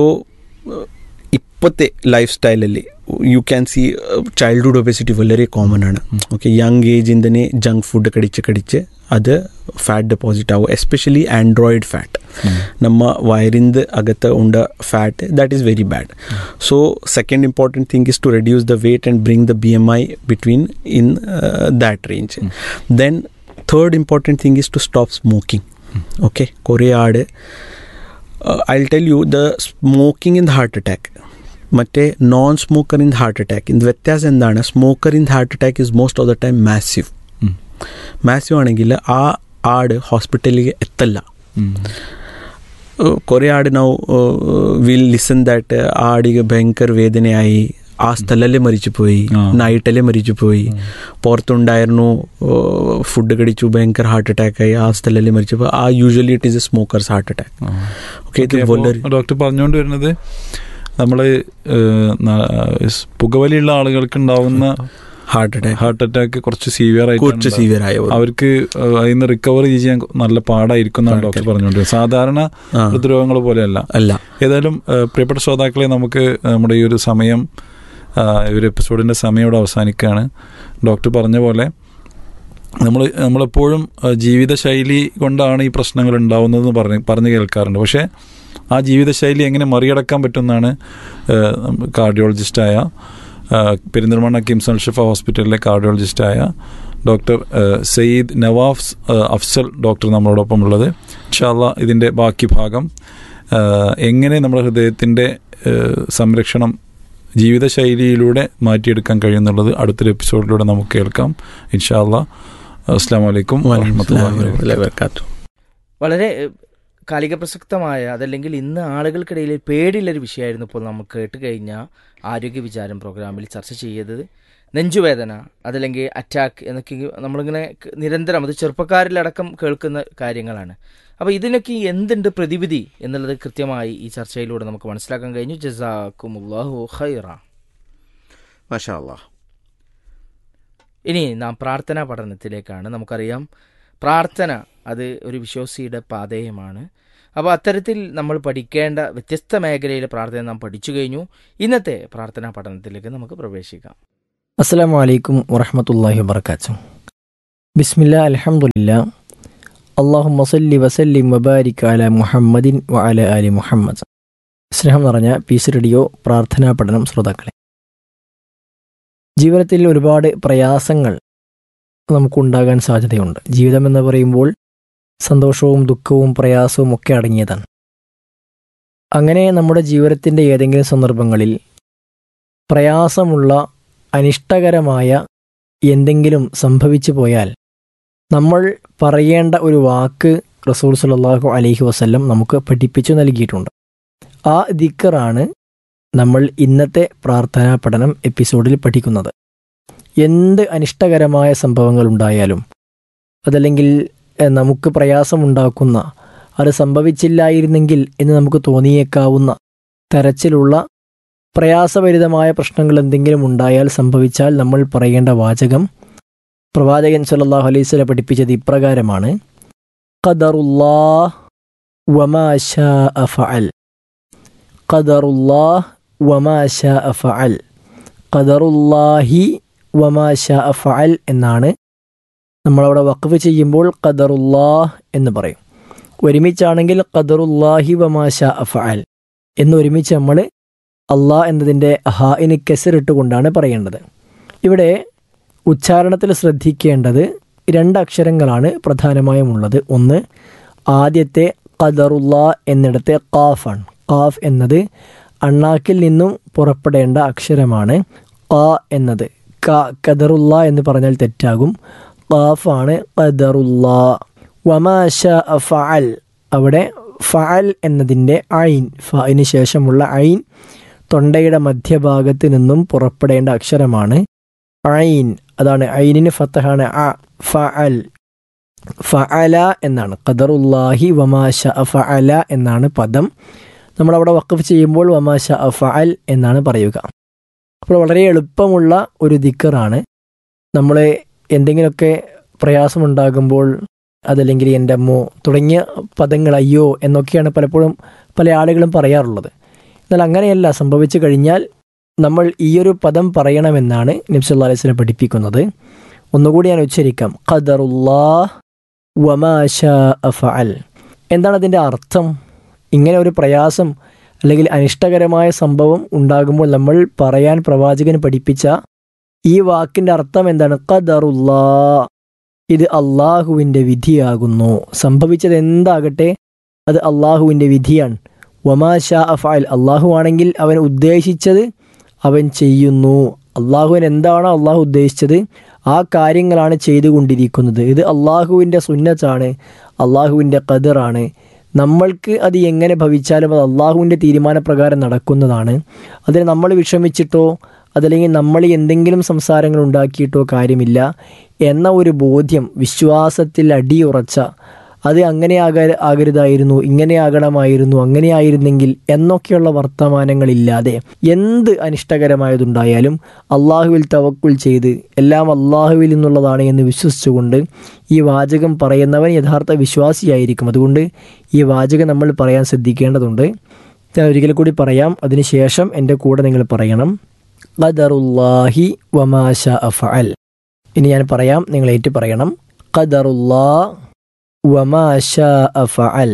ഇപ്പോഴത്തെ ലൈഫ് സ്റ്റൈലಲ್ಲಿ you can see childhood obesity വളരെ കോമൺ ആണ് ഓക്കെ യങ് ഏജിൽ തന്നെ ജങ്ക് ഫുഡ് കടിച്ച് കടിച്ച് അത് ಫ್ಯಾಟ್ ಡೆಪಾಸಿಟ್ ಆಗೋ ಎಸ್ಪೆಷಲಿ ಆಂಡ್ರಾಯ್ಡ್ ಫ್ಯಾಟ್ ನಮ್ಮ ವೈರಿಂದ ಅಗತ್ತ ಉಂಡ fat that is very bad so second important thing is to reduce the weight and bring the B M I between in that range then third important thing is to stop smoking okay ಕೊರೆ ಆಡ್ I tell you the smoking in the heart attack ಮತ್ತು ನಾನ್ ಸ್ಮೋಕರಿಂದ ಹಾರ್ಟ್ ಅಟ್ಯಾಕ್ ಇಂದ ವ್ಯತ್ಯಾಸ ಎಂದಾണ് ಸ್ಮೋಕರಿಂದ heart attack is most of the time massive massive ആണെങ്കിൽ ആ ആട് ഹോസ്പിറ്റലിലേക്ക് എത്തല്ല ഉം. കുറേ ആട് ನಾವು ವಿಲ್ ಲಿಸನ್ ದಟ್ ಆ ಆಡಿಗೆ ಭಯಂಕರ ವೇದನೆಯಾയി ആ സ്ഥലല്ലേ മരിച്ചു പോയി ആ. നൈറ്റല്ലേ മരിച്ചു പോയി പുറത്തുണ്ടായിരുന്നു ഫുഡ് കടിച്ചു ഭയങ്കര ഹാർട്ട് അറ്റാക്ക് ആയി ആ സ്ഥലല്ലേ മരിച്ചു പോയി ആ usually it is a smoker's heart attack ആ. ഓക്കെ ഇത് ഓക്കേ, അപ്പോ വളരെ ഡോക്ടർ പറഞ്ഞുകൊണ്ട് വരുന്നത് നമ്മൾ പുകവലിയുള്ള ആളുകൾക്ക് ഉണ്ടാവുന്ന ഹാർട്ട് അറ്റാക്ക് ഹാർട്ട് അറ്റാക്ക് കുറച്ച് സീവിയർ കുറച്ച് ആയിട്ട് സീവിയർ ആയ ഒരു- അവർക്ക് ഏഹ്, അതിൽ നിന്ന് റിക്കവർ ചെയ്യാൻ നല്ല പാടായിരിക്കും എന്നാണ് ഡോക്ടർ പറഞ്ഞുകൊണ്ട് സാധാരണ ആ. ഹൃദ്രോഗങ്ങൾ പോലെയല്ല അല്ല ഏതായാലും ഏഹ്, പ്രിയപ്പെട്ട ശ്രോതാക്കളെ നമുക്ക് നമ്മുടെ ഈ ഒരു സമയം ആ, ഈ ഒരു എപ്പിസോഡിന്റെ സമയം ഇവിടെ അവസാനിക്കുകയാണ് ഡോക്ടർ പറഞ്ഞ പോലെ നമ്മൾ നമ്മളെപ്പോഴും ഏഹ്, ജീവിതശൈലി കൊണ്ടാണ് ഈ പ്രശ്നങ്ങൾ ഉണ്ടാവുന്നതെന്ന് പറഞ്ഞ് പറഞ്ഞു കേൾക്കാറുണ്ട് പക്ഷേ ആ ജീവിതശൈലി എങ്ങനെ മറികടക്കാൻ പറ്റുമെന്നാണ് കാർഡിയോളജിസ്റ്റായ പെരിന്തൽമണ്ണ കിംസ് അൽഷിഫ ഹോസ്പിറ്റലിലെ കാർഡിയോളജിസ്റ്റായ ഡോക്ടർ ഏഹ്, സയ്യിദ് നവാഫ് ഏഹ്, അഫ്സൽ ഡോക്ടർ നമ്മളോടൊപ്പം ഉള്ളത് ഇൻഷാല്ല ഇതിൻ്റെ ബാക്കി ഭാഗം ഏഹ്, എങ്ങനെ നമ്മുടെ ഹൃദയത്തിൻ്റെ ഏഹ്, സംരക്ഷണം ജീവിതശൈലിയിലൂടെ മാറ്റിയെടുക്കാൻ കഴിയുന്നുള്ളത് അടുത്തൊരു എപ്പിസോഡിലൂടെ നമുക്ക് കേൾക്കാം ഇൻഷാല്ല അസ്സാം വലൈക്കും വാഹമത്തല്ലാഹി വറഹ്മത്തുള്ളാഹി വബറകാതുഹു വളരെ ഏഹ്, കാലിക പ്രസക്തമായ അതല്ലെങ്കിൽ ഇന്ന് ആളുകൾക്കിടയിൽ പേടിയുള്ളൊരു വിഷയമായിരുന്നു ഇപ്പോൾ നമുക്ക് കേട്ട് കഴിഞ്ഞ ആരോഗ്യ വിചാരം പ്രോഗ്രാമിൽ ചർച്ച ചെയ്തത് നെഞ്ചുവേദന അതല്ലെങ്കിൽ അറ്റാക്ക് എന്നൊക്കെ നമ്മളിങ്ങനെ ക- നിരന്തരം അത് ചെറുപ്പക്കാരിലടക്കം കേൾക്കുന്ന കാര്യങ്ങളാണ് അപ്പോൾ ഇതിനൊക്കെ എന്തുണ്ട് പ്രതിവിധി എന്നുള്ളത് കൃത്യമായി ഈ ചർച്ചയിലൂടെ നമുക്ക് മനസ്സിലാക്കാൻ കഴിഞ്ഞു ജസാക്കുമുല്ലാഹു ഖൈറ മാഷാ അല്ലാ ഇനി നാം പ്രാർത്ഥനാ പഠനത്തിലേക്കാണ് നമുക്കറിയാം പ്രാർത്ഥന അത് ഒരു വിശ്വാസിയുടെ പാതേയമാണ് അപ്പോൾ അത്തരത്തിൽ നമ്മൾ പഠിക്കേണ്ട വ്യത്യസ്ത മേഖലയിലെ പ്രാർത്ഥന നാം പഠിച്ചു കഴിഞ്ഞു ഇന്നത്തെ പ്രാർത്ഥനാ പഠനത്തിലേക്ക് നമുക്ക് പ്രവേശിക്കാം അസ്സലാമു അലൈക്കും വറഹമത്തല്ലാഹി വബർക്കാത്തു ബിസ്മില്ല അൽഹംദുലില്ല അള്ളാഹു മസല്ലി വസല്ലിം വബാരിക് അല മുഹമ്മദിൻ വ അല അലി മുഹമ്മദ് സ്നേഹം നിറഞ്ഞ പീസ് റേഡിയോ പ്രാർത്ഥനാ പഠനം ശ്രോതാക്കളെ ജീവിതത്തിൽ ഒരുപാട് പ്രയാസങ്ങൾ നമുക്കുണ്ടാകാൻ സാധ്യതയുണ്ട് ജീവിതം എന്ന് പറയുമ്പോൾ സന്തോഷവും ദുഃഖവും പ്രയാസവും ഒക്കെ അടങ്ങിയതാണ് അങ്ങനെ നമ്മുടെ ജീവിതത്തിൻ്റെ ഏതെങ്കിലും സന്ദർഭങ്ങളിൽ പ്രയാസമുള്ള അനിഷ്ടകരമായ എന്തെങ്കിലും സംഭവിച്ചു പോയാൽ നമ്മൾ പറയേണ്ട ഒരു വാക്ക് റസൂൽ സല്ലല്ലാഹു അലൈഹി വസല്ലം നമുക്ക് പഠിപ്പിച്ചു നൽകിയിട്ടുണ്ട് ആ ദിക്കറാണ് നമ്മൾ ഇന്നത്തെ പ്രാർത്ഥനാ പഠനം എപ്പിസോഡിൽ പഠിക്കുന്നത് എന്ത് അനിഷ്ടകരമായ സംഭവങ്ങൾ ഉണ്ടായാലും അതല്ലെങ്കിൽ എഹ്, നമുക്ക് പ്രയാസമുണ്ടാക്കുന്ന അത് സംഭവിച്ചില്ലായിരുന്നെങ്കിൽ എന്ന് നമുക്ക് തോന്നിയേക്കാവുന്ന തരത്തിലുള്ള പ്രയാസഭരിതമായ പ്രശ്നങ്ങൾ എന്തെങ്കിലും ഉണ്ടായാൽ സംഭവിച്ചാൽ നമ്മൾ പറയേണ്ട വാചകം പ്രവാചകൻ സല്ലല്ലാഹു അലൈഹി വസല്ലം പഠിപ്പിച്ചത് ഇപ്രകാരമാണ് ഖദറുല്ലാഹ് വമാ ശാഅ ഫഅൽ ഖദറുല്ലാഹ് വമാ ശാഅ ഫഅൽ ഖദറുല്ലാഹി വമാ ശാഅ ഫഅൽ എന്നാണ് നമ്മളവിടെ വഖഫ് ചെയ്യുമ്പോൾ ഖദറുല്ലാഹ് എന്ന് പറയും ഒരുമിച്ചാണെങ്കിൽ ഖദറുല്ലാഹി വമാ ശാഅ ഫഅൽ എന്ന് ഒരുമിച്ച് നമ്മൾ അള്ളാഹ് എന്നതിൻ്റെ ഹാഇന് കെസറിട്ടുകൊണ്ടാണ് പറയേണ്ടത് ഇവിടെ ഉച്ചാരണത്തിൽ ശ്രദ്ധിക്കേണ്ടത് രണ്ട് അക്ഷരങ്ങളാണ് പ്രധാനമായും ഉള്ളത് ഒന്ന് ആദ്യത്തെ ഖദറുല്ല എന്നിടത്തെ ഖാഫാണ് ഖാഫ് എന്നത് അണ്ണാക്കിൽ നിന്നും പുറപ്പെടേണ്ട അക്ഷരമാണ് ഖ എന്നത് ക ഖദറുല്ല എന്ന് പറഞ്ഞാൽ തെറ്റാകും ഖാഫാണ് ഖദറുല്ല വമാശ ഫഅൽ അവിടെ ഫഅൽ എന്നതിൻ്റെ ഐൻ ഫഇന് ശേഷമുള്ള ഐൻ തൊണ്ടയുടെ മധ്യഭാഗത്ത് നിന്നും പുറപ്പെടേണ്ട അക്ഷരമാണ് ഐൻ അതാണ് ഐനിന് ഫത്തഹാണ് അ ഫഅൽ ഫഅല എന്നാണ് ഖദറുല്ലാഹി വമാശ ഫഅല എന്നാണ് പദം നമ്മളവിടെ വഖഫ് ചെയ്യുമ്പോൾ വമാശ ഫഅൽ എന്നാണ് പറയുക അപ്പോൾ വളരെ എളുപ്പമുള്ള ഒരു ദിക്കറാണ് നമ്മൾ എന്തെങ്കിലുമൊക്കെ പ്രയാസമുണ്ടാകുമ്പോൾ അതല്ലെങ്കിൽ എൻ്റെ അമ്മോ തുടങ്ങിയ പദങ്ങൾ അയ്യോ എന്നൊക്കെയാണ് പലപ്പോഴും പല ആളുകളും പറയാറുള്ളത് എന്നാൽ അങ്ങനെയല്ല സംഭവിച്ചു കഴിഞ്ഞാൽ നമ്മൾ ഈയൊരു പദം പറയണമെന്നാണ് നബ്സല്ലാ അലൈഹി സ്വലം പഠിപ്പിക്കുന്നത് ഒന്നുകൂടി ഞാൻ ഉച്ചരിക്കാം ഖദറുല്ലാഹ് വമാശ ഫഅൽ എന്താണ് അതിൻ്റെ അർത്ഥം ഇങ്ങനെ ഒരു പ്രയാസം അല്ലെങ്കിൽ അനിഷ്ടകരമായ സംഭവം ഉണ്ടാകുമ്പോൾ നമ്മൾ പറയാൻ പ്രവാചകൻ പഠിപ്പിച്ച ഈ വാക്കിൻ്റെ അർത്ഥം എന്താണ് ഖദറുല്ലാ ഇത് അള്ളാഹുവിൻ്റെ വിധിയാകുന്നു സംഭവിച്ചത് എന്താകട്ടെ അത് അള്ളാഹുവിൻ്റെ വിധിയാണ് വമാ ഷാ അഫാൽ അള്ളാഹു ആണെങ്കിൽ അവൻ ഉദ്ദേശിച്ചത് അവൻ ചെയ്യുന്നു അള്ളാഹുവിൻ എന്താണോ അള്ളാഹു ഉദ്ദേശിച്ചത് ആ കാര്യങ്ങളാണ് ചെയ്തുകൊണ്ടിരിക്കുന്നത് ഇത് അള്ളാഹുവിൻ്റെ സുന്നത്താണ് അള്ളാഹുവിൻ്റെ കതിറാണ് നമ്മൾക്ക് അത് എങ്ങനെ ഭവിച്ചാലും അത് അള്ളാഹുവിൻ്റെ തീരുമാനപ്രകാരം നടക്കുന്നതാണ് അതിന് നമ്മൾ വിഷമിച്ചിട്ടോ അതല്ലെങ്കിൽ നമ്മൾ എന്തെങ്കിലും സംസാരങ്ങൾ ഉണ്ടാക്കിയിട്ടോ കാര്യമില്ല എന്ന ഒരു ബോധ്യം വിശ്വാസത്തിൽ അടിയുറച്ച അത് അങ്ങനെ ആകാ ആകരുതായിരുന്നു ഇങ്ങനെ ആകണമായിരുന്നു അങ്ങനെ ആയിരുന്നെങ്കിൽ എന്നൊക്കെയുള്ള വർത്തമാനങ്ങളില്ലാതെ എന്ത് അനിഷ്ടകരമായതുണ്ടായാലും അള്ളാഹുവിൽ തവക്കുൽ ചെയ്ത് എല്ലാം അള്ളാഹുവിൽ നിന്നുള്ളതാണ് എന്ന് വിശ്വസിച്ചുകൊണ്ട് ഈ വാചകം പറയുന്നവൻ യഥാർത്ഥ വിശ്വാസിയായിരിക്കും അതുകൊണ്ട് ഈ വാചകം നമ്മൾ പറയാൻ ശ്രദ്ധിക്കേണ്ടതുണ്ട് ഞാൻ ഒരിക്കൽ കൂടി പറയാം അതിനുശേഷം എൻ്റെ കൂടെ നിങ്ങൾ പറയണം ഖദറുല്ലാഹി വമാശ അഫഅൽ ഇനി ഞാൻ പറയാം നിങ്ങൾ ഏറ്റു പറയണം ഖദറുല്ലാ വമാശ അഫഅൽ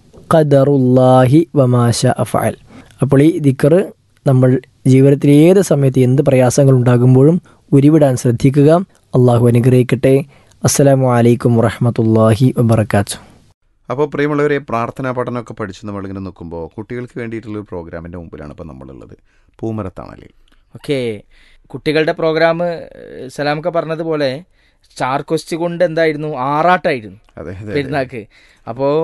ഖദറുല്ലാഹി വമാശ അഫഅൽ അപ്പോൾ ഈ ദിക്കറ് നമ്മൾ ജീവിതത്തിൽ ഏത് സമയത്ത് എന്ത് പ്രയാസങ്ങൾ ഉണ്ടാകുമ്പോഴും ഉരുവിടാൻ ശ്രദ്ധിക്കുക അള്ളാഹു അനുഗ്രഹിക്കട്ടെ അസ്സലാമു അലൈക്കും വറഹമത്തല്ലാഹി വബർക്കാത്തു അപ്പോൾ പ്രിയമുള്ളവരെ പ്രാർത്ഥനാ പഠനമൊക്കെ പഠിച്ച് നമ്മളിങ്ങനെ നിൽക്കുമ്പോൾ കുട്ടികൾക്ക് വേണ്ടിയിട്ടുള്ള ഒരു പ്രോഗ്രാമിൻ്റെ മുമ്പിലാണ് ഇപ്പോൾ നമ്മളുള്ളത് പൂമരത്താണലിൽ ഓക്കെ കുട്ടികളുടെ പ്രോഗ്രാം സലാമൊക്കെ പറഞ്ഞതുപോലെ സ്റ്റാർ ക്വസ്റ്റ് കൊണ്ട് എന്തായിരുന്നു ആറാട്ടായിരുന്നു അതെ അതെ പെരുന്നാക്ക് അപ്പോൾ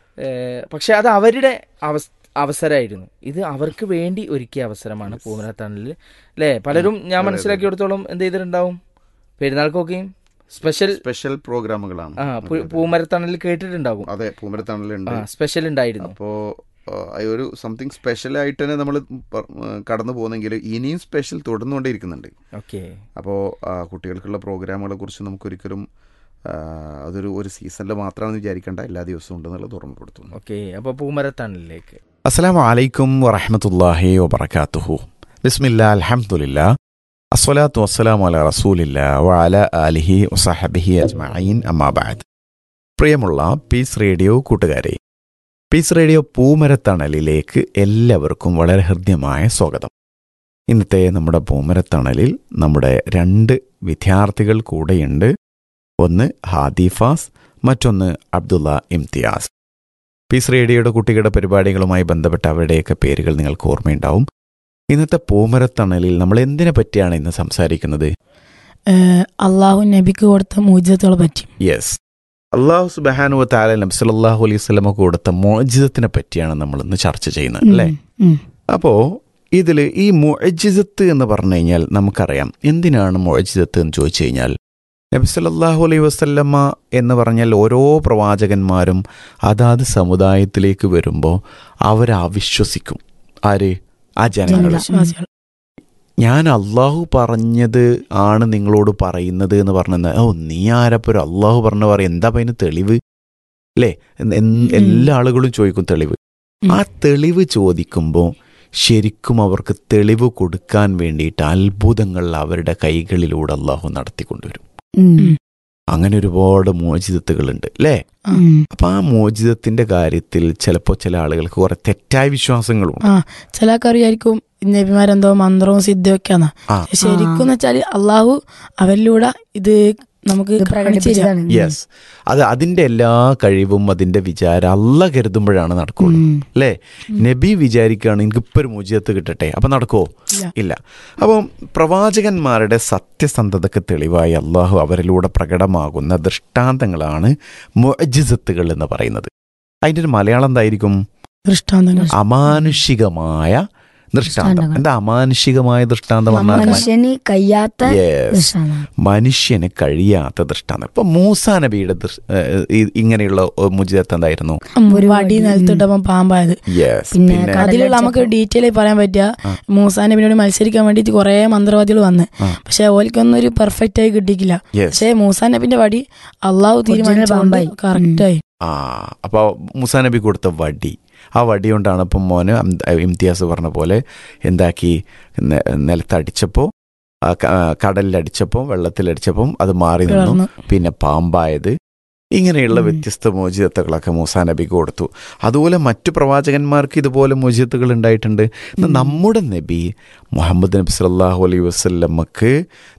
പക്ഷെ അത് അവരുടെ അവസ് അവസരമായിരുന്നു ഇത് അവർക്ക് വേണ്ടി ഒരുക്കിയ അവസരമാണ് പൂമരത്തണലിൽ അല്ലേ പലരും ഞാൻ മനസ്സിലാക്കിയെടുത്തോളം എന്ത് ചെയ്തിട്ടുണ്ടാവും പെരുന്നാൾക്കൊക്കെയും സ്പെഷ്യൽ സ്പെഷ്യൽ പ്രോഗ്രാമുകളാണ് ആ പു- പൂമരത്തണലിൽ കേട്ടിട്ടുണ്ടാകും അതെ പൂമരത്താണലുണ്ട് ആ സ്പെഷ്യൽ ഉണ്ടായിരുന്നു അപ്പോൾ ഒരു സംതിങ് സ്പെഷ്യൽ ആയിട്ട് തന്നെ നമ്മൾ കടന്നു പോകുന്നെങ്കിൽ ഇനിയും സ്പെഷ്യൽ തുടർന്നുകൊണ്ടേയിരിക്കുന്നുണ്ട് ഓക്കെ അപ്പോൾ കുട്ടികൾക്കുള്ള പ്രോഗ്രാമുകളെ കുറിച്ച് നമുക്കൊരിക്കലും ആ, അതൊരു ഒരു സീസണിൽ മാത്രമാണെന്ന് വിചാരിക്കേണ്ട എല്ലാ ദിവസവും ഉണ്ടെന്നുള്ളത് ഓർമ്മപ്പെടുത്തുന്നു ഓക്കെ അപ്പോൾ പൂമരത്തണലിലേക്ക് അസ്സലാമു അലൈക്കും വറഹമത്തല്ലാഹി വബർക്കാത്തുഹു ബിസ്മില്ലാ അൽഹംദുലില്ലാ അസ്സലാത്തു വസ്സലാമു അല റസൂലില്ല വഅല ആലിഹി വസഹബിഹി അജ്മഈൻ അമ്മാബാദ് പ്രിയമുള്ള പീസ് റേഡിയോ കൂട്ടുകാരെ പീസ് റേഡിയോ പൂമരത്തണലിലേക്ക് എല്ലാവർക്കും വളരെ ഹൃദ്യമായ സ്വാഗതം ഇന്നത്തെ നമ്മുടെ പൂമരത്തണലിൽ നമ്മുടെ രണ്ട് വിദ്യാർത്ഥികൾ കൂടെയുണ്ട് ഒന്ന് ഹാദിഫാസ് മറ്റൊന്ന് അബ്ദുള്ള ഇംതിയാസ് പീസ് റേഡിയോയുടെ കുട്ടികളുടെ പരിപാടികളുമായി ബന്ധപ്പെട്ട അവരുടെയൊക്കെ പേരുകൾ നിങ്ങൾക്ക് ഓർമ്മയുണ്ടാവും ഇന്നത്തെ പൂമരത്തണലിൽ നമ്മൾ എന്തിനെ പറ്റിയാണ് ഇന്ന് സംസാരിക്കുന്നത് ഏഹ് അള്ളാഹു നബിക്ക് കൊടുത്ത മൂജിതത്തുകളെ പറ്റി യെസ് അള്ളാഹു സുബാനു താല നബി സല്ലല്ലാഹു അലൈഹി സ്വലമക്ക് കൊടുത്ത മോജിതത്തിനെ പറ്റിയാണ് നമ്മൾ ഇന്ന് ചർച്ച ചെയ്യുന്നത് അല്ലേ ഉം. അപ്പോൾ ഇതിൽ ഈ മുഅജിസത്ത് എന്ന് പറഞ്ഞു കഴിഞ്ഞാൽ നമുക്കറിയാം എന്തിനാണ് മുഅജിസത്ത് എന്ന് ചോദിച്ചു കഴിഞ്ഞാൽ നബി സല്ലല്ലാഹു അലൈഹി വസല്ലമ്മ എന്ന് പറഞ്ഞാൽ ഓരോ പ്രവാചകന്മാരും അതാത് സമുദായത്തിലേക്ക് വരുമ്പോൾ അവരെ അവിശ്വസിക്കും ആര് ആ ജനങ്ങൾ വിശ്വാസികൾ ഞാൻ അള്ളാഹു പറഞ്ഞത് ആണ് നിങ്ങളോട് പറയുന്നത് എന്ന് പറഞ്ഞത് ഓ നീ ആരപ്പോ ഒരു അള്ളാഹു പറഞ്ഞ പറയും എന്താ അതിന് തെളിവ് അല്ലേ എന്ന് എന്ന് എല്ലാ ആളുകളും ചോദിക്കും തെളിവ് ഉം. ആ തെളിവ് ചോദിക്കുമ്പോൾ ശരിക്കും അവർക്ക് തെളിവ് കൊടുക്കാൻ വേണ്ടിയിട്ട് അത്ഭുതങ്ങൾ അവരുടെ കൈകളിലൂടെ അള്ളാഹു നടത്തിക്കൊണ്ടുവരും ഉം. അങ്ങനെ ഒരുപാട് മോചിതത്തുകളുണ്ട് അല്ലേ ഉം. അപ്പൊ ആ മോചിതത്തിന്റെ കാര്യത്തിൽ ചിലപ്പോൾ ചില ആളുകൾക്ക് കുറെ തെറ്റായ വിശ്വാസങ്ങളുണ്ട് ആ ചില അറിയായിരിക്കും നബിമാരെന്തോ മന്ത്രവും സിദ്ധമൊക്കെയാണ് ആ ശരിക്കും എന്ന് വെച്ചാല് അള്ളാഹു അവരിലൂടെ ഇത് നമുക്ക് കാണിച്ചു തരാം. യെസ് അത് അതിന്റെ എല്ലാ കഴിവും അതിന്റെ വിചാരം അല്ല കരുതുമ്പോഴാണ് നടക്കുള്ളൂ ഉം. അല്ലേ നബി വിചാരിക്കുകയാണ് എനിക്ക് ഇപ്പൊ ഒരു മുജിയത്ത് കിട്ടട്ടെ അപ്പൊ നടക്കുമോ ഇല്ല. ഇല്ല അപ്പം പ്രവാചകന്മാരുടെ സത്യസന്ധതയ്ക്ക് തെളിവായി അള്ളാഹു അവരിലൂടെ പ്രകടമാകുന്ന ദൃഷ്ടാന്തങ്ങളാണ് മുഅജിസത്തുകൾ എന്ന് പറയുന്നത് അതിന്റെ ഒരു മലയാളം എന്തായിരിക്കും ദൃഷ്ടാന്തങ്ങൾ അമാനുഷികമായ ദൃഷ്ടാന്തം ദൃഷ്ടാന്തങ്ങൾ. എന്താ അമാനുഷികമായ ദൃഷ്ടാന്തം പറഞ്ഞാൽ മനുഷ്യന് കഴിയാത്ത യെസ് ദൃശ്യമാണ് മനുഷ്യന് കഴിയാത്ത ദൃഷ്ടാന്തം ഇപ്പൊ മൂസ നബിയുടെ ദൃഷ്- ഏഹ് ഈ- ഇങ്ങനെയുള്ള മുജിതത്ത് എന്തായിരുന്നു ഒരു വടി വടി, നിലത്തിട്ടപ്പോൾ പാമ്പായത് യെസ് പിന്നെ പിന്നെ കട- അതിലുള്ള നമുക്ക് ഡീറ്റെയിൽ ആയി പറയാൻ പറ്റുക ആ. മൂസാ നബിനോട് മത്സരിക്കാൻ വേണ്ടിയിട്ട് കുറെ മന്ത്രവാദികൾ വന്ന് ആ. പക്ഷെ ഓൽക്കൊന്നും ഒരു പെർഫെക്റ്റ് ആയി കിട്ടിയില്ല യെസ് പക്ഷെ മൂസാ നബിന്റെ വടി അള്ളാഹു തീരുമാനിച്ചു പാമ്പായി. കറക്റ്റ് ആയി ആ അപ്പോൾ മുസാ നബി കൊടുത്ത വടി ആ വടി കൊണ്ടാണ് ഇപ്പം മോന് അം- ഇംതിയാസ് പറഞ്ഞ പോലെ എന്താക്കി നെ- നിലത്തടിച്ചപ്പോൾ ആ ക- ആ കടലിലടിച്ചപ്പോൾ വെള്ളത്തിലടിച്ചപ്പോൾ അത് മാറി നിന്നു പിളർന്നു പിന്നെ പാമ്പായത് ഇങ്ങനെയുള്ള ഉം. വ്യത്യസ്ത മോചിതത്തുകളൊക്കെ മൂസാ നബിക്ക് കൊടുത്തു അതുപോലെ മറ്റു പ്രവാചകന്മാർക്ക് ഇതുപോലെ മോചിതത്തുകൾ ഉണ്ടായിട്ടുണ്ട് എന്നാൽ ഉം. നമ്മുടെ നബി മുഹമ്മദ് നബി സല്ലല്ലാഹു അലൈഹി വസല്ലമക്ക്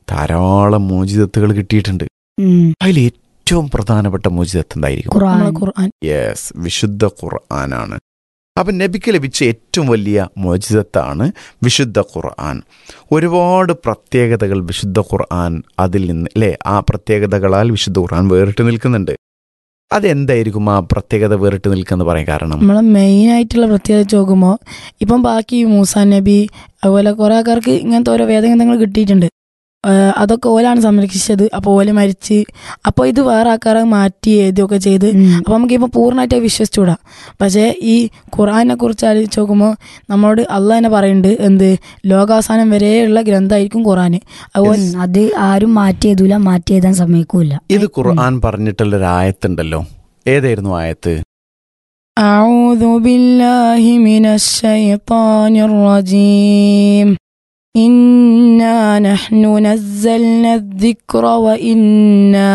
ധാരാളം മോചിതത്തുകൾ കിട്ടിയിട്ടുണ്ട് ഉം. അതിൽ ഏറ്റവും പ്രധാനപ്പെട്ട മോചിതത്ത് എന്തായിരിക്കും ഖുർആൻ നമ്മളെ ഖുർആൻ യെസ് വിശുദ്ധ ഖുർആനാണ് അപ്പം നബിക്ക് ലഭിച്ച ഏറ്റവും വലിയ മോചിതത്താണ് വിശുദ്ധ ഖുർആൻ ഒരുപാട് പ്രത്യേകതകൾ വിശുദ്ധ ഖുർആൻ അതിൽ നിന്ന് അല്ലേ ആ പ്രത്യേകതകളാൽ വിശുദ്ധ ഖുർആൻ വേറിട്ട് നിൽക്കുന്നുണ്ട് അതെന്തായിരിക്കും ആ പ്രത്യേകത വേറിട്ട് നിൽക്കുന്ന പറയാൻ കാരണം നമ്മളെ മെയിൻ ആയിട്ടുള്ള പ്രത്യേകത നോക്കുമ്പോൾ ഇപ്പം ബാക്കി മൂസാ നബി അതുപോലെ കുറെ ആൾക്കാർക്ക് ഇങ്ങനത്തെ ഓരോ വേദഗ്രന്ഥങ്ങൾ കിട്ടിയിട്ടുണ്ട് ആ, അതൊക്കെ ഓലാണ് സംരക്ഷിച്ചത് അപ്പോൾ ഓല മരിച്ച് അപ്പോൾ ഇത് വേറെ ആൾക്കാരെ മാറ്റി എഴുതിയൊക്കെ ചെയ്ത് അപ്പോൾ നമുക്ക് ഇപ്പോൾ പൂർണ്ണമായിട്ട് അത് വിശ്വസിച്ചുകൂടാ പക്ഷേ ഈ ഖുർആനെ കുറിച്ച് ആലോചിച്ച് നോക്കുമ്പോൾ നമ്മളോട് അള്ളാഹ് തന്നെ പറയുന്നുണ്ട് എന്ത് ലോകാവസാനം വരെയുള്ള ഗ്രന്ഥമായിരിക്കും ഖുർആൻ അതുപോലെ ഉം, അത് ആരും മാറ്റി എഴുതൂല മാറ്റി എഴുതാൻ സമ്മതിക്കൂല ഇത് ഖുർആൻ പറഞ്ഞിട്ടുള്ളൊരു ആയത്തുണ്ടല്ലോ ഏതായിരുന്നു ആയത്ത് أعوذ بالله من الشيطان الرجيم إنا نحن نزلنا الذكر وإنا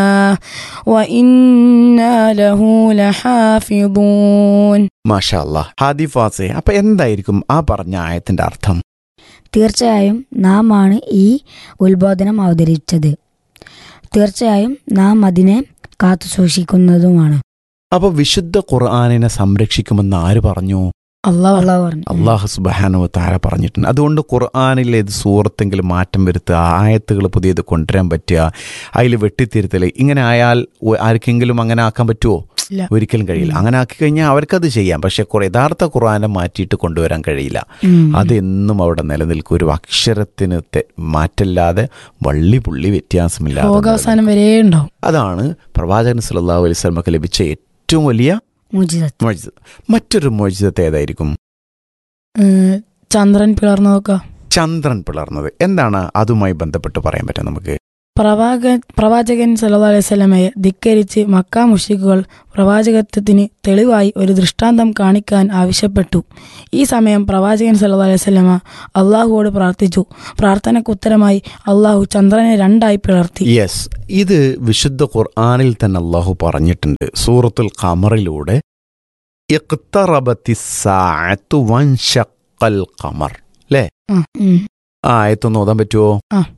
وإنا له لحافظون മാഷാ അല്ലാഹ് ഹാദി ഫാസെ അപ്പൊ എന്തായിരിക്കും ആ പറഞ്ഞ ആയത്തിന്റെ അർത്ഥം തീർച്ചയായും നാം ആണ് ഈ ഉത്ബോധനം അവതരിപ്പിച്ചത് തീർച്ചയായും നാം അതിനെ കാത്തു സൂക്ഷിക്കുന്നതുമാണ് അപ്പൊ വിശുദ്ധ ഖുർആാനിനെ സംരക്ഷിക്കുമെന്ന് ആര് പറഞ്ഞു الله അള്ളാഹു പറഞ്ഞു അള്ളാഹു സുബാനു താര പറഞ്ഞിട്ടുണ്ട് അതുകൊണ്ട് ഖുർആാനിൽ ഏത് സൂറത്തെങ്കിലും മാറ്റം വരുത്തുക ആയത്തുകൾ പുതിയത് കൊണ്ടുവരാൻ പറ്റുക അതിൽ വെട്ടിത്തിരുത്തൽ ഇങ്ങനെ ആയാൽ ഒ- ആർക്കെങ്കിലും അങ്ങനെ ആക്കാൻ പറ്റുമോ ഇല്ല. ഒരിക്കലും കഴിയില്ല അങ്ങനെ ആക്കി കഴിഞ്ഞാൽ അവർക്കത് ചെയ്യാം പക്ഷെ കുറേ യഥാർത്ഥ ഖുർആാനെ മാറ്റിയിട്ട് കൊണ്ടുവരാൻ കഴിയില്ല ഉം. അതെന്നും അവിടെ നിലനിൽക്കും ഒരു അക്ഷരത്തിന് തെ- മാറ്റല്ലാതെ വള്ളി പുള്ളി വ്യത്യാസമില്ലാതെ ലോകാവസാനം വരെ ഉണ്ടാവും അതാണ് പ്രവാചകൻ സല്ലല്ലാഹു അലൈഹി വസല്ലമക്ക് ലഭിച്ച ഏറ്റവും വലിയ മുജിതത്ത് മോചിതം മറ്റൊരു മോചിതത്തെ ഏതായിരിക്കും ഏഹ് ചന്ദ്രൻ പിളർന്നു നോക്കുക ചന്ദ്രൻ പിളർന്നത് എന്താണ് അതുമായി ബന്ധപ്പെട്ട് പറയാൻ പറ്റും നമുക്ക് പ്രവാചക പ്രവാചകൻ സല്ലല്ലാഹു അലൈഹി വസല്ലമയെ ധിക്കരിച്ച് മക്ക മുഷിക്കുകൾ പ്രവാചകത്വത്തിന് തെളിവായി ഒരു ദൃഷ്ടാന്തം കാണിക്കാൻ ആവശ്യപ്പെട്ടു ഈ സമയം പ്രവാചകൻ സല്ലല്ലാഹു അലൈഹി വസല്ലമ അള്ളാഹുവോട് പ്രാർത്ഥിച്ചു പ്രാർത്ഥനയ്ക്ക് ഉത്തരമായി അള്ളാഹു ചന്ദ്രനെ രണ്ടായി പിളർത്തി യെസ് ഇത് വിശുദ്ധ ഖുർആാനിൽ തന്നെ അള്ളാഹു പറഞ്ഞിട്ടുണ്ട് സൂറത്തുൽ ഖമറിലൂടെ ഇഖ്തറബത്തി സാഅത്തു വൻഷഖൽ ഖമർ ഉം. ആ ആയത്തൊന്ന് ഓതാൻ പറ്റുമോ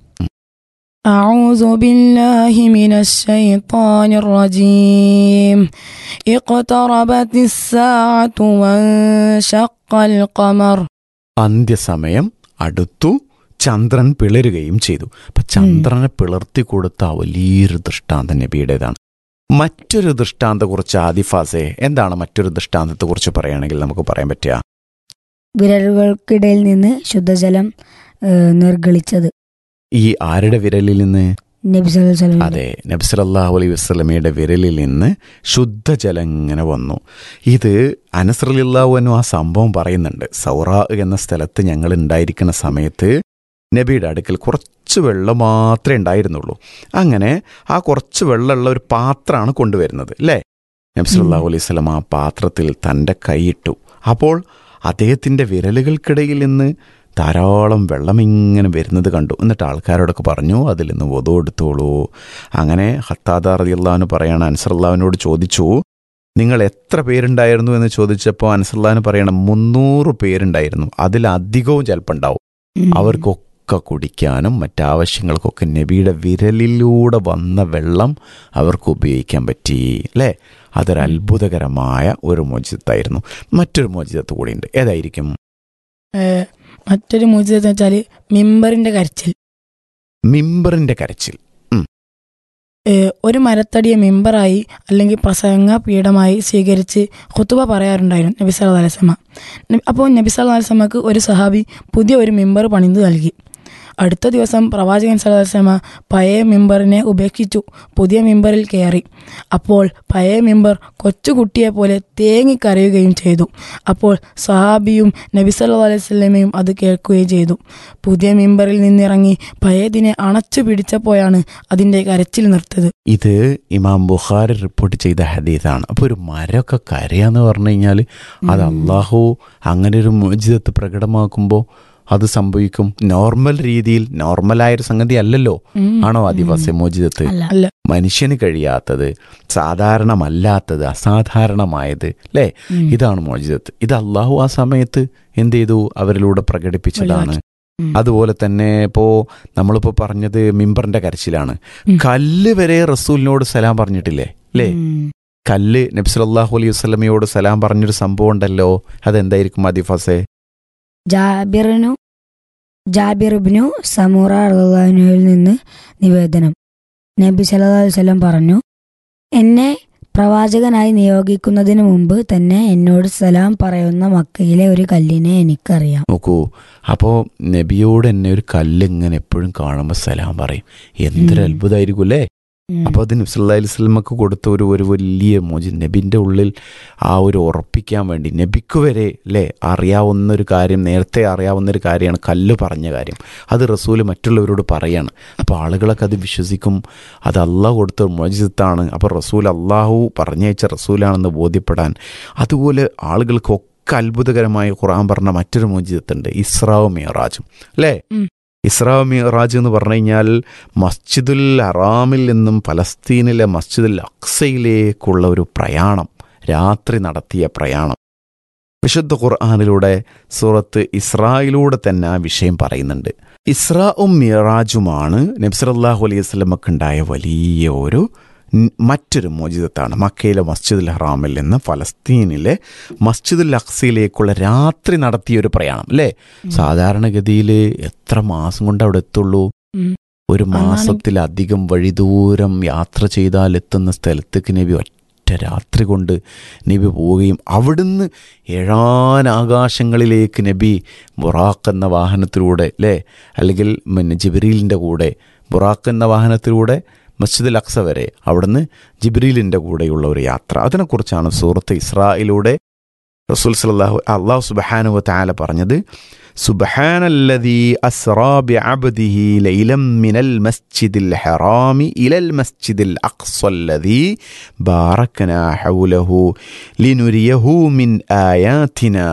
أعوذ بالله من الشيطان الرجيم اقتربت الساعة وانشق القمر അന്ത്യസമയം അടുത്തു ചന്ദ്രൻ പിളരുകയും ചെയ്തു അപ്പൊ ചന്ദ്രനെ പിളർത്തി കൊടുത്ത ആ വലിയൊരു ദൃഷ്ടാന്തം നബിയുടേതാണ് മറ്റൊരു ദൃഷ്ടാന്തത്തെ കുറിച്ച് ആദിഫാസെ എന്താണ് മറ്റൊരു ദൃഷ്ടാന്തത്തെ കുറിച്ച് പറയുകയാണെങ്കിൽ നമുക്ക് പറയാൻ പറ്റുക വിരലുകൾക്കിടയിൽ നിന്ന് ശുദ്ധജലം ഏഹ്, നിർഗളിച്ചത് ഈ ആരുടെ വിരലിൽ നിന്ന് നബി സല്ലല്ലാഹു അലൈഹി വസല്ലം അതെ നബ്സലല്ലാഹു അലൈഹി വസ്ലമയുടെ വിരലിൽ നിന്ന് ശുദ്ധജലം ഇങ്ങനെ വന്നു ഇത് അനസ്രലില്ലാഹു എന്നു ആ സംഭവം പറയുന്നുണ്ട് സൗറ എന്ന സ്ഥലത്ത് ഞങ്ങൾ ഉണ്ടായിരിക്കുന്ന സമയത്ത് നബിയുടെ അടുക്കൽ കുറച്ച് വെള്ളം മാത്രമേ ഉണ്ടായിരുന്നുള്ളൂ അങ്ങനെ ആ കുറച്ച് വെള്ളമുള്ള ഒരു പാത്രമാണ് കൊണ്ടുവരുന്നത് അല്ലേ നബ്സലല്ലാഹു അലൈഹി സ്വലം ആ പാത്രത്തിൽ തൻ്റെ കൈയിട്ടു അപ്പോൾ അദ്ദേഹത്തിൻ്റെ വിരലുകൾക്കിടയിൽ നിന്ന് ധാരാളം വെള്ളം ഇങ്ങനെ വരുന്നത് കണ്ടു എന്നിട്ട് ആൾക്കാരോടൊക്കെ പറഞ്ഞു അതിൽ നിന്ന് വധു എടുത്തോളൂ അങ്ങനെ ഹത്താദ റതിയുള്ളഹാന് പറയണ അൻസറുല്ലാവിനോട് ചോദിച്ചു നിങ്ങൾ എത്ര പേരുണ്ടായിരുന്നു എന്ന് ചോദിച്ചപ്പോൾ അൻസറുല്ലാവിന് പറയണം മുന്നൂറ് പേരുണ്ടായിരുന്നു അതിലധികവും ചിലപ്പോൾ ഉണ്ടാവും ഉം. അവർക്കൊക്കെ കുടിക്കാനും മറ്റാവശ്യങ്ങൾക്കൊക്കെ നബിയുടെ വിരലിലൂടെ വന്ന വെള്ളം അവർക്ക് ഉപയോഗിക്കാൻ പറ്റി അല്ലേ അതൊരു അത്ഭുതകരമായ ഒരു മോചിതത്തായിരുന്നു മറ്റൊരു മോചിതത്ത് കൂടിയുണ്ട് ഏതായിരിക്കും ഏഹ് മറ്റൊരു മൂജിത എന്ന് വെച്ചാൽ മിമ്പറിന്റെ കരച്ചിൽ മിമ്പറിന്റെ കരച്ചിൽ ഏഹ് ഒരു മരത്തടിയെ മിമ്പറായി അല്ലെങ്കിൽ പ്രസംഗ പീഠമായി സ്വീകരിച്ച് ഖുത്തുബ പറയാറുണ്ടായിരുന്നു നബി സല്ലല്ലാഹു അലൈഹി വസല്ലമ അപ്പോൾ നബി സല്ലല്ലാഹു അലൈഹി വസല്ലമക്ക് ഒരു സഹാബി പുതിയ ഒരു മിമ്പർ പണിത് നൽകി അടുത്ത ദിവസം പ്രവാചകൻ സല്ലല്ലാഹു അലൈഹി വസല്ലമ പഴയ മിമ്പറിനെ ഉപേക്ഷിച്ചു പുതിയ മിമ്പറിൽ കയറി അപ്പോൾ പഴയ മിമ്പർ കൊച്ചുകുട്ടിയെ പോലെ തേങ്ങിക്കരയുകയും ചെയ്തു അപ്പോൾ സഹാബിയും നബി സല്ലല്ലാഹു അലൈഹി വസല്ലമയും അത് കേൾക്കുകയും ചെയ്തു പുതിയ മിമ്പറിൽ നിന്നിറങ്ങി പഴയതിനെ അണച്ചു പിടിച്ചപ്പോഴാണ് അതിൻ്റെ കരച്ചിൽ നിർത്തത് ഇത് ഇമാം ബുഖാരി റിപ്പോർട്ട് ചെയ്ത ഹദീസാണ് അപ്പോൾ ഒരു മരമൊക്കെ കരയാന്ന് പറഞ്ഞു കഴിഞ്ഞാൽ അത് അള്ളാഹു അങ്ങനെ ഒരു മോചിതത്ത് പ്രകടമാക്കുമ്പോൾ അത് സംഭവിക്കും നോർമൽ രീതിയിൽ നോർമലായൊരു സംഗതി അല്ലല്ലോ ഉം. ആണോ ആദിവാസി മോചിതത്ത് അല്ല അല്ല മനുഷ്യന് കഴിയാത്തത് സാധാരണമല്ലാത്തത് അസാധാരണമായത് അല്ലേ ഉം. ഇതാണ് മോചിതത്ത് ഇത് അള്ളാഹു ആ സമയത്ത് എന്ത് ചെയ്തു അവരിലൂടെ പ്രകടിപ്പിച്ചതാണ് ഉം. അതുപോലെ തന്നെ ഇപ്പോ നമ്മളിപ്പോ പറഞ്ഞത് മിമ്പറിന്റെ കരച്ചിലാണ് ഉം. കല്ല് വരെ റസൂലിനോട് സലാം പറഞ്ഞിട്ടില്ലേ അല്ലേ ഉം. കല്ല് നബി സല്ലല്ലാഹു അലൈഹി വസല്ലമയോട് സലാം പറഞ്ഞൊരു സംഭവം ഉണ്ടല്ലോ അതെന്തായിരിക്കും മദിഫസെ ജാബിറിനു ജാബിറുബിനു സമൂറ അള്ളാഹുനുവിൽ നിന്ന് നിവേദനം നബി സല്ലല്ലാഹു അലൈഹി വസല്ലം പറഞ്ഞു എന്നെ പ്രവാചകനായി നിയോഗിക്കുന്നതിന് മുമ്പ് തന്നെ എന്നോട് സലാം പറയുന്ന മക്കയിലെ ഒരു കല്ലിനെ എനിക്കറിയാം നോക്കൂ അപ്പോൾ നബിയോട് എന്നെ ഒരു കല്ല് ഇങ്ങനെ എപ്പോഴും കാണുമ്പോൾ സലാം പറയും എന്തൊരു ഉം. അത്ഭുതമായിരിക്കും അല്ലേ ഉം. അപ്പോൾ അത് നബ്സല്ലാ അലൈഹി സ്വലമക്ക് കൊടുത്ത ഒരു ഒരു വലിയ മോചി നബിൻ്റെ ഉള്ളിൽ ആ ഒരു ഉറപ്പിക്കാൻ വേണ്ടി നബിക്ക് വരെ അല്ലേ അറിയാവുന്ന ഒരു കാര്യം നേരത്തെ അറിയാവുന്ന ഒരു കാര്യമാണ് കല്ല് പറഞ്ഞ കാര്യം അത് റസൂല് മറ്റുള്ളവരോട് പറയാണ് അപ്പോൾ ആളുകളൊക്കെ അത് വിശ്വസിക്കും അത് അള്ളാഹ് കൊടുത്ത ഒരു മോചിതത്താണ് അപ്പോൾ റസൂൽ അള്ളാഹു പറഞ്ഞയച്ച റസൂലാണെന്ന് ബോധ്യപ്പെടാൻ അതുപോലെ ആളുകൾക്കൊക്കെ അത്ഭുതകരമായ ഖുർആൻ പറഞ്ഞ മറ്റൊരു മോചിതത്തുണ്ട് ഇസ്രാവ് മിയറാജും അല്ലേ ഉം. ഇസ്രാവ് മിയറാജ് എന്ന് പറഞ്ഞു കഴിഞ്ഞാൽ മസ്ജിദുൽ ഹറാമിൽ നിന്നും പലസ്തീനിലെ മസ്ജിദുൽ അക്സയിലേക്കുള്ള ഒരു പ്രയാണം രാത്രി നടത്തിയ പ്രയാണം വിശുദ്ധ ഖുർആാനിലൂടെ സൂറത്ത് ഇസ്രായിലൂടെ തന്നെ ആ വിഷയം പറയുന്നുണ്ട് ഇസ്രാവും മിറാജുമാണ് നബ്സറല്ലാഹു അലൈഹി സ്വലമക്കുണ്ടായ വലിയ ഒരു ൻ- മറ്റൊരു മോചിതത്താണ് മക്കയിലെ മസ്ജിദുൽ ഹറാമിൽ നിന്ന് ഫലസ്തീനിലെ മസ്ജിദുൽ അക്സയിലേക്കുള്ള രാത്രി നടത്തിയ ഒരു പ്രയാണം അല്ലേ സാധാരണഗതിയിൽ എത്ര മാസം കൊണ്ട് അവിടെ എത്തുള്ളൂ ഉം. ഒരു അതാണ് മാസത്തിലധികം വഴി ദൂരം യാത്ര ചെയ്താൽ എത്തുന്ന സ്ഥലത്തേക്ക് നബി ഒറ്റ രാത്രി കൊണ്ട് നബി പോവുകയും അവിടുന്ന് ഏഴാൻ ആകാശങ്ങളിലേക്ക് നബി ബുറാഖ് എന്ന വാഹനത്തിലൂടെ അല്ലേ അല്ലെങ്കിൽ പിന്നെ ജിബ്രീലിൻ്റെ കൂടെ ബുറാഖ് എന്ന വാഹനത്തിലൂടെ മസ്ജിദുൽ അക്സ വരെ അവിടുന്ന് ജിബ്രീലിൻ്റെ കൂടെയുള്ള ഒരു യാത്ര അതിനെക്കുറിച്ചാണ് സൂറത്ത് ഇസ്രായിലൂടെ റസൂൽ സല്ലല്ലാഹു അള്ളാഹു സുബ്ഹാനഹു വ തആല പറഞ്ഞത് സുബ്ഹാനല്ലദീ അസ്റാ ബിഅബ്ദിഹി ലൈലം മിനൽ മസ്ജിദിൽ ഹറാമി ഇലൽ മസ്ജിദിൽ അഖ്സല്ലദീ ബാറക്കനാ ഹൗലഹു ലിനുരിയഹു മിൻ ആയാതിനാ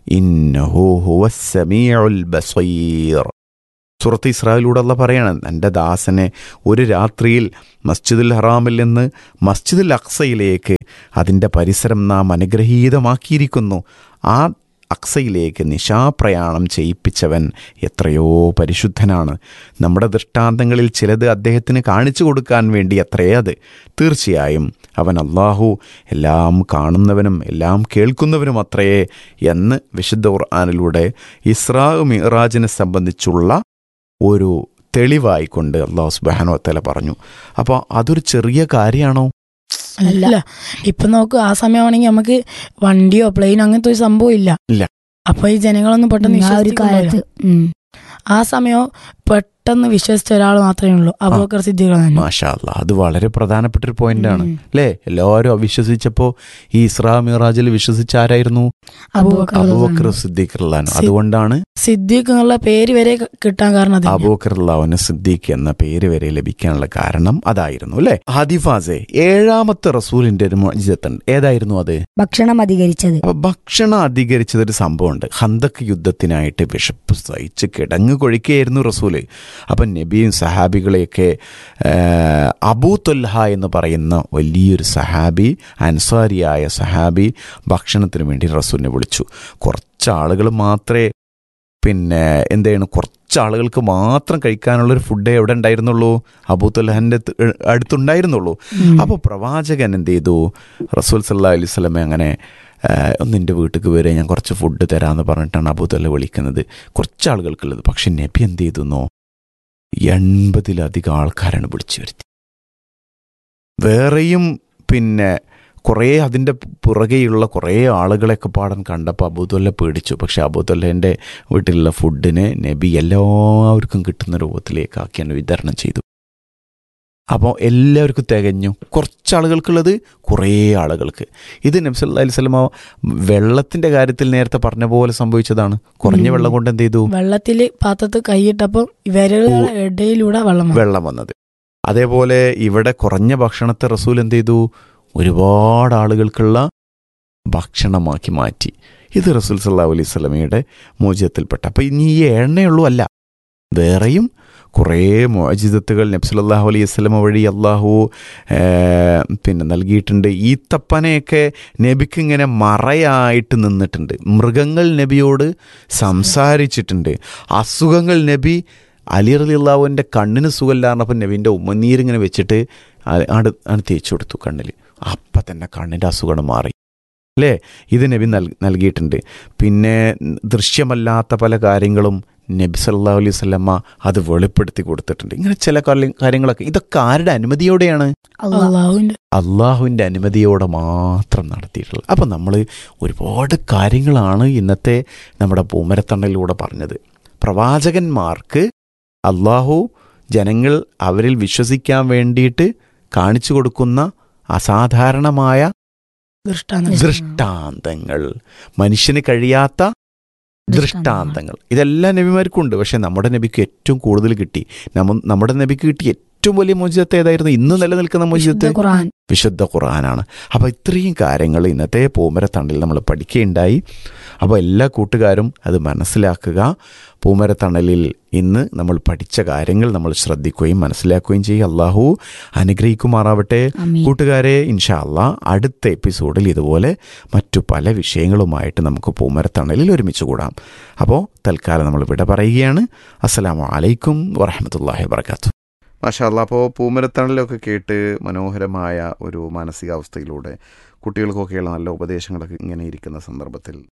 ഇന്നഹു ഹുവസ് സമീഉൽ ബസീർ സുറത്ത് ഇസ്രായേലൂടെ അല്ല പറയണം എൻ്റെ ദാസനെ ഒരു രാത്രിയിൽ മസ്ജിദുൽ ഹറാമിൽ നിന്ന് മസ്ജിദുൽ അക്സയിലേക്ക് അതിൻ്റെ പരിസരം നാം അനുഗ്രഹീതമാക്കിയിരിക്കുന്നു ആ അക്സയിലേക്ക് നിശാപ്രയാണം ചെയ്യിപ്പിച്ചവൻ എത്രയോ പരിശുദ്ധനാണ് നമ്മുടെ ദൃഷ്ടാന്തങ്ങളിൽ ചിലത് അദ്ദേഹത്തിന് കാണിച്ചു കൊടുക്കാൻ വേണ്ടി അത്രയേ അത് തീർച്ചയായും അവൻ അള്ളാഹു എല്ലാം കാണുന്നവനും എല്ലാം കേൾക്കുന്നവനും അത്രയേ എന്ന് വിശുദ്ധ ഖുർആാനിലൂടെ ഇസ്രാ മിറാജിനെ സംബന്ധിച്ചുള്ള ഒരു തെളിവായിക്കൊണ്ട് അള്ളാഹു സുബാനോ തല പറഞ്ഞു അപ്പോൾ അതൊരു ചെറിയ കാര്യമാണോ അല്ല ഇപ്പൊ നോക്ക് ആ സമയമാണെങ്കിൽ നമുക്ക് വണ്ടിയോ പ്ലെയിനോ അങ്ങനത്തെ ഒരു സംഭവം ഇല്ല ഇല്ല. അപ്പൊ ഈ ജനങ്ങളൊന്നും പെട്ടെന്ന് ആ ഒരു വിശ്വസിക്കുന്നില്ല. കാലത്ത് ഉം. ആ സമയം പെട്ടെന്ന് വിശ്വസിച്ച ഒരാൾ മാത്രമേ ഉള്ളൂ അബൂബക്കർ സിദ്ദീഖ് തന്നെ മാഷാ അല്ലാ അത് വളരെ പ്രധാനപ്പെട്ട ഒരു പോയിന്റാണ് ഉം. അല്ലേ എല്ലാവരും അവിശ്വസിച്ചപ്പോൾ ഈ ഇസ്രാ മിറാജിൽ വിശ്വസിച്ച ആരായിരുന്നു അബൂബക്കർ അബൂബക്കർ സിദ്ദീഖ് റഹ്ലാനു അതുകൊണ്ടാണ് സിദ്ദീഖ് എന്നുള്ള പേര് വരെ ക- കിട്ടാൻ കാരണം അത് അബൂബക്കർ റഹ്ലാവിന് സിദ്ദീഖ് എന്ന പേര് വരെ ലഭിക്കാനുള്ള കാരണം അതായിരുന്നു അല്ലേ ഹദിഫാസെ ഏഴാമത്തെ റസൂലിന്റെ ഒരു മുഅ്ജിസത്തുണ്ട് ഏതായിരുന്നു അത് ഭക്ഷണം അധികരിച്ചത് അപ്പൊ ഭക്ഷണം അധികരിച്ചതൊരു സംഭവമുണ്ട് ഹന്തക്ക് യുദ്ധത്തിനായിട്ട് വിശപ്പ് സഹിച്ച് കിടങ്ങ് കൊഴിക്കുകയായിരുന്നു റസൂല് അപ്പം നബിയും സഹാബികളെയൊക്കെ ആ, അബൂ തൊൽഹ എന്ന് പറയുന്ന വലിയൊരു സഹാബി അൻസാരിയായ സഹാബി ഭക്ഷണത്തിന് വേണ്ടി റസൂലിനെ വിളിച്ചു കുറച്ച് ആളുകൾ മാത്രമേ പിന്നെ എന്താണ് കുറച്ച് ആളുകൾക്ക് മാത്രം കഴിക്കാനുള്ളൊരു ഫുഡേ എവിടെ ഉണ്ടായിരുന്നുള്ളൂ അബൂ തൊൽഹൻ്റെ അടുത്തുണ്ടായിരുന്നുള്ളൂ അപ്പോൾ പ്രവാചകൻ എന്ത് ചെയ്തു റസൂൽ സല്ലാ അലൈഹി സ്വലമെ അങ്ങനെ ആ, ഒന്ന് എൻ്റെ വീട്ടിലേക്ക് വരെ ഞാൻ കുറച്ച് ഫുഡ് തരാമെന്ന് പറഞ്ഞിട്ടാണ് അബൂതല്ല വിളിക്കുന്നത് കുറച്ച് ആളുകൾക്കുള്ളത് പക്ഷെ നബി എന്ത് ചെയ്തുന്നോ എൺപതിലധികം ആൾക്കാരാണ് വിളിച്ചു വരുത്തി വേറെയും പിന്നെ കുറേ അതിൻ്റെ പുറകെയുള്ള കുറേ ആളുകളെയൊക്കെ പാടാൻ കണ്ടപ്പോൾ അബൂദുല്ല പേടിച്ചു പക്ഷെ അബൂദുല്ലേൻ്റെ വീട്ടിലുള്ള ഫുഡിനെ നബി എല്ലാവർക്കും കിട്ടുന്ന രൂപത്തിലേക്ക് ആക്കിയാണ് വിതരണം ചെയ്തു അപ്പോൾ എല്ലാവർക്കും തികഞ്ഞു കുറച്ച് ആളുകൾക്കുള്ളത് കുറേ ആളുകൾക്ക് ഇത് നബ്സല്ലാ അലൈഹി സ്വലമ വെള്ളത്തിൻ്റെ കാര്യത്തിൽ നേരത്തെ പറഞ്ഞ പോലെ സംഭവിച്ചതാണ് കുറഞ്ഞ ഉം. വെള്ളം കൊണ്ട് എന്ത് ചെയ്തു വെള്ളത്തില് പാത്രത്തിൽ കൈയിട്ടപ്പം വിരലുകളുടെ ഇടയിലൂടെ വെള്ളം വന്നു. വെള്ളം വന്നത് അതേപോലെ ഇവിടെ കുറഞ്ഞ ഭക്ഷണത്തെ റസൂൽ എന്ത് ചെയ്തു ഒരുപാട് ആളുകൾക്കുള്ള ഭക്ഷണമാക്കി മാറ്റി ഇത് റസൂൽ സല്ലാഹു അലൈഹി സ്വലമയുടെ മോചിതത്തിൽപ്പെട്ട അപ്പം ഇനി ഈ എണ്ണയുള്ളൂ അല്ല വേറെയും കുറേ മോചിതത്തുകൾ നബ്സുലല്ലാഹു അലൈഹി സ്വലമ വഴി അള്ളാഹു ഏർ, പിന്നെ നൽകിയിട്ടുണ്ട് ഈത്തപ്പനയൊക്കെ നബിക്ക് ഇങ്ങനെ മറയായിട്ട് നിന്നിട്ടുണ്ട് മൃഗങ്ങൾ നബിയോട് സംസാരിച്ചിട്ടുണ്ട് അസുഖങ്ങൾ നബി അലി റലി അള്ളാഹുവിൻ്റെ കണ്ണിന് സുഖമില്ലായിരുന്നപ്പോൾ നബീൻ്റെ ഉമ്മനീരിങ്ങനെ വെച്ചിട്ട് ആ- ആട് ആണ് തേച്ച് കൊടുത്തു കണ്ണിൽ അപ്പം തന്നെ കണ്ണിൻ്റെ അസുഖം മാറി അല്ലേ ഇത് നബി നൽ നൽകിയിട്ടുണ്ട് പിന്നെ ദൃശ്യമല്ലാത്ത പല കാര്യങ്ങളും നബി സല്ലാ അലൈഹി സ്വല്ലമ്മ അത് വെളിപ്പെടുത്തി കൊടുത്തിട്ടുണ്ട് ഇങ്ങനെ ചില കാര്യ- കാര്യങ്ങളൊക്കെ ഇതൊക്കെ ആരുടെ അനുമതിയോടെയാണ് അള്ളാഹുവിന്റെ അള്ളാഹുവിൻ്റെ അനുമതിയോടെ മാത്രം നടത്തിയിട്ടുള്ളത് അപ്പം നമ്മൾ ഒരുപാട് കാര്യങ്ങളാണ് ഇന്നത്തെ നമ്മുടെ പൂമരത്തണ്ടയിലൂടെ പറഞ്ഞത് പ്രവാചകന്മാർക്ക് അള്ളാഹു ജനങ്ങൾ അവരിൽ വിശ്വസിക്കാൻ വേണ്ടിയിട്ട് കാണിച്ചു കൊടുക്കുന്ന അസാധാരണമായ ദൃഷ്ടാന്തം ദൃഷ്ടാന്തങ്ങൾ മനുഷ്യന് കഴിയാത്ത ദൃഷ്ടാന്തങ്ങൾ ഇതെല്ലാം നബിമാർക്കും ഉണ്ട് പക്ഷെ നമ്മുടെ നബിക്ക് ഏറ്റവും കൂടുതൽ കിട്ടി നമ്മ നമ്മുടെ നബിക്ക് കിട്ടിയ ഏറ്റവും വലിയ മോചിതത്തെ ഏതായിരുന്നു ഇന്ന് നിലനിൽക്കുന്ന മോചിതത്തെ വിശുദ്ധ ഖുർആൻ വിശുദ്ധ ഖുർആനാണ് അപ്പോൾ ഇത്രയും കാര്യങ്ങൾ ഇന്നത്തെ പൂമരത്തണ്ടിൽ നമ്മൾ പഠിക്കുകയുണ്ടായി അപ്പോൾ എല്ലാ കൂട്ടുകാരും അത് മനസ്സിലാക്കുക പൂമരത്തണലിൽ ഇന്ന് നമ്മൾ പഠിച്ച കാര്യങ്ങൾ നമ്മൾ ശ്രദ്ധിക്കുകയും മനസ്സിലാക്കുകയും ചെയ്യും അള്ളാഹു അനുഗ്രഹിക്കുമാറാവട്ടെ ആമീൻ. കൂട്ടുകാരെ ഇൻഷാ അള്ളാ അടുത്ത എപ്പിസോഡിൽ ഇതുപോലെ മറ്റു പല വിഷയങ്ങളുമായിട്ട് നമുക്ക് പൂമരത്തണലിൽ ഒരുമിച്ച് കൂടാം അപ്പോൾ തൽക്കാലം നമ്മൾ വിട പറയുകയാണ് അസ്സലാമു അലൈക്കും വറഹമത്തല്ലാഹി വർക്കാത്തു മാഷാല്ല അപ്പോൾ പൂമരത്തണലൊക്കെ കേട്ട് മനോഹരമായ ഒരു മാനസികാവസ്ഥയിലൂടെ കുട്ടികൾക്കൊക്കെയുള്ള നല്ല ഉപദേശങ്ങളൊക്കെ ഇങ്ങനെ ഇരിക്കുന്ന സന്ദർഭത്തിൽ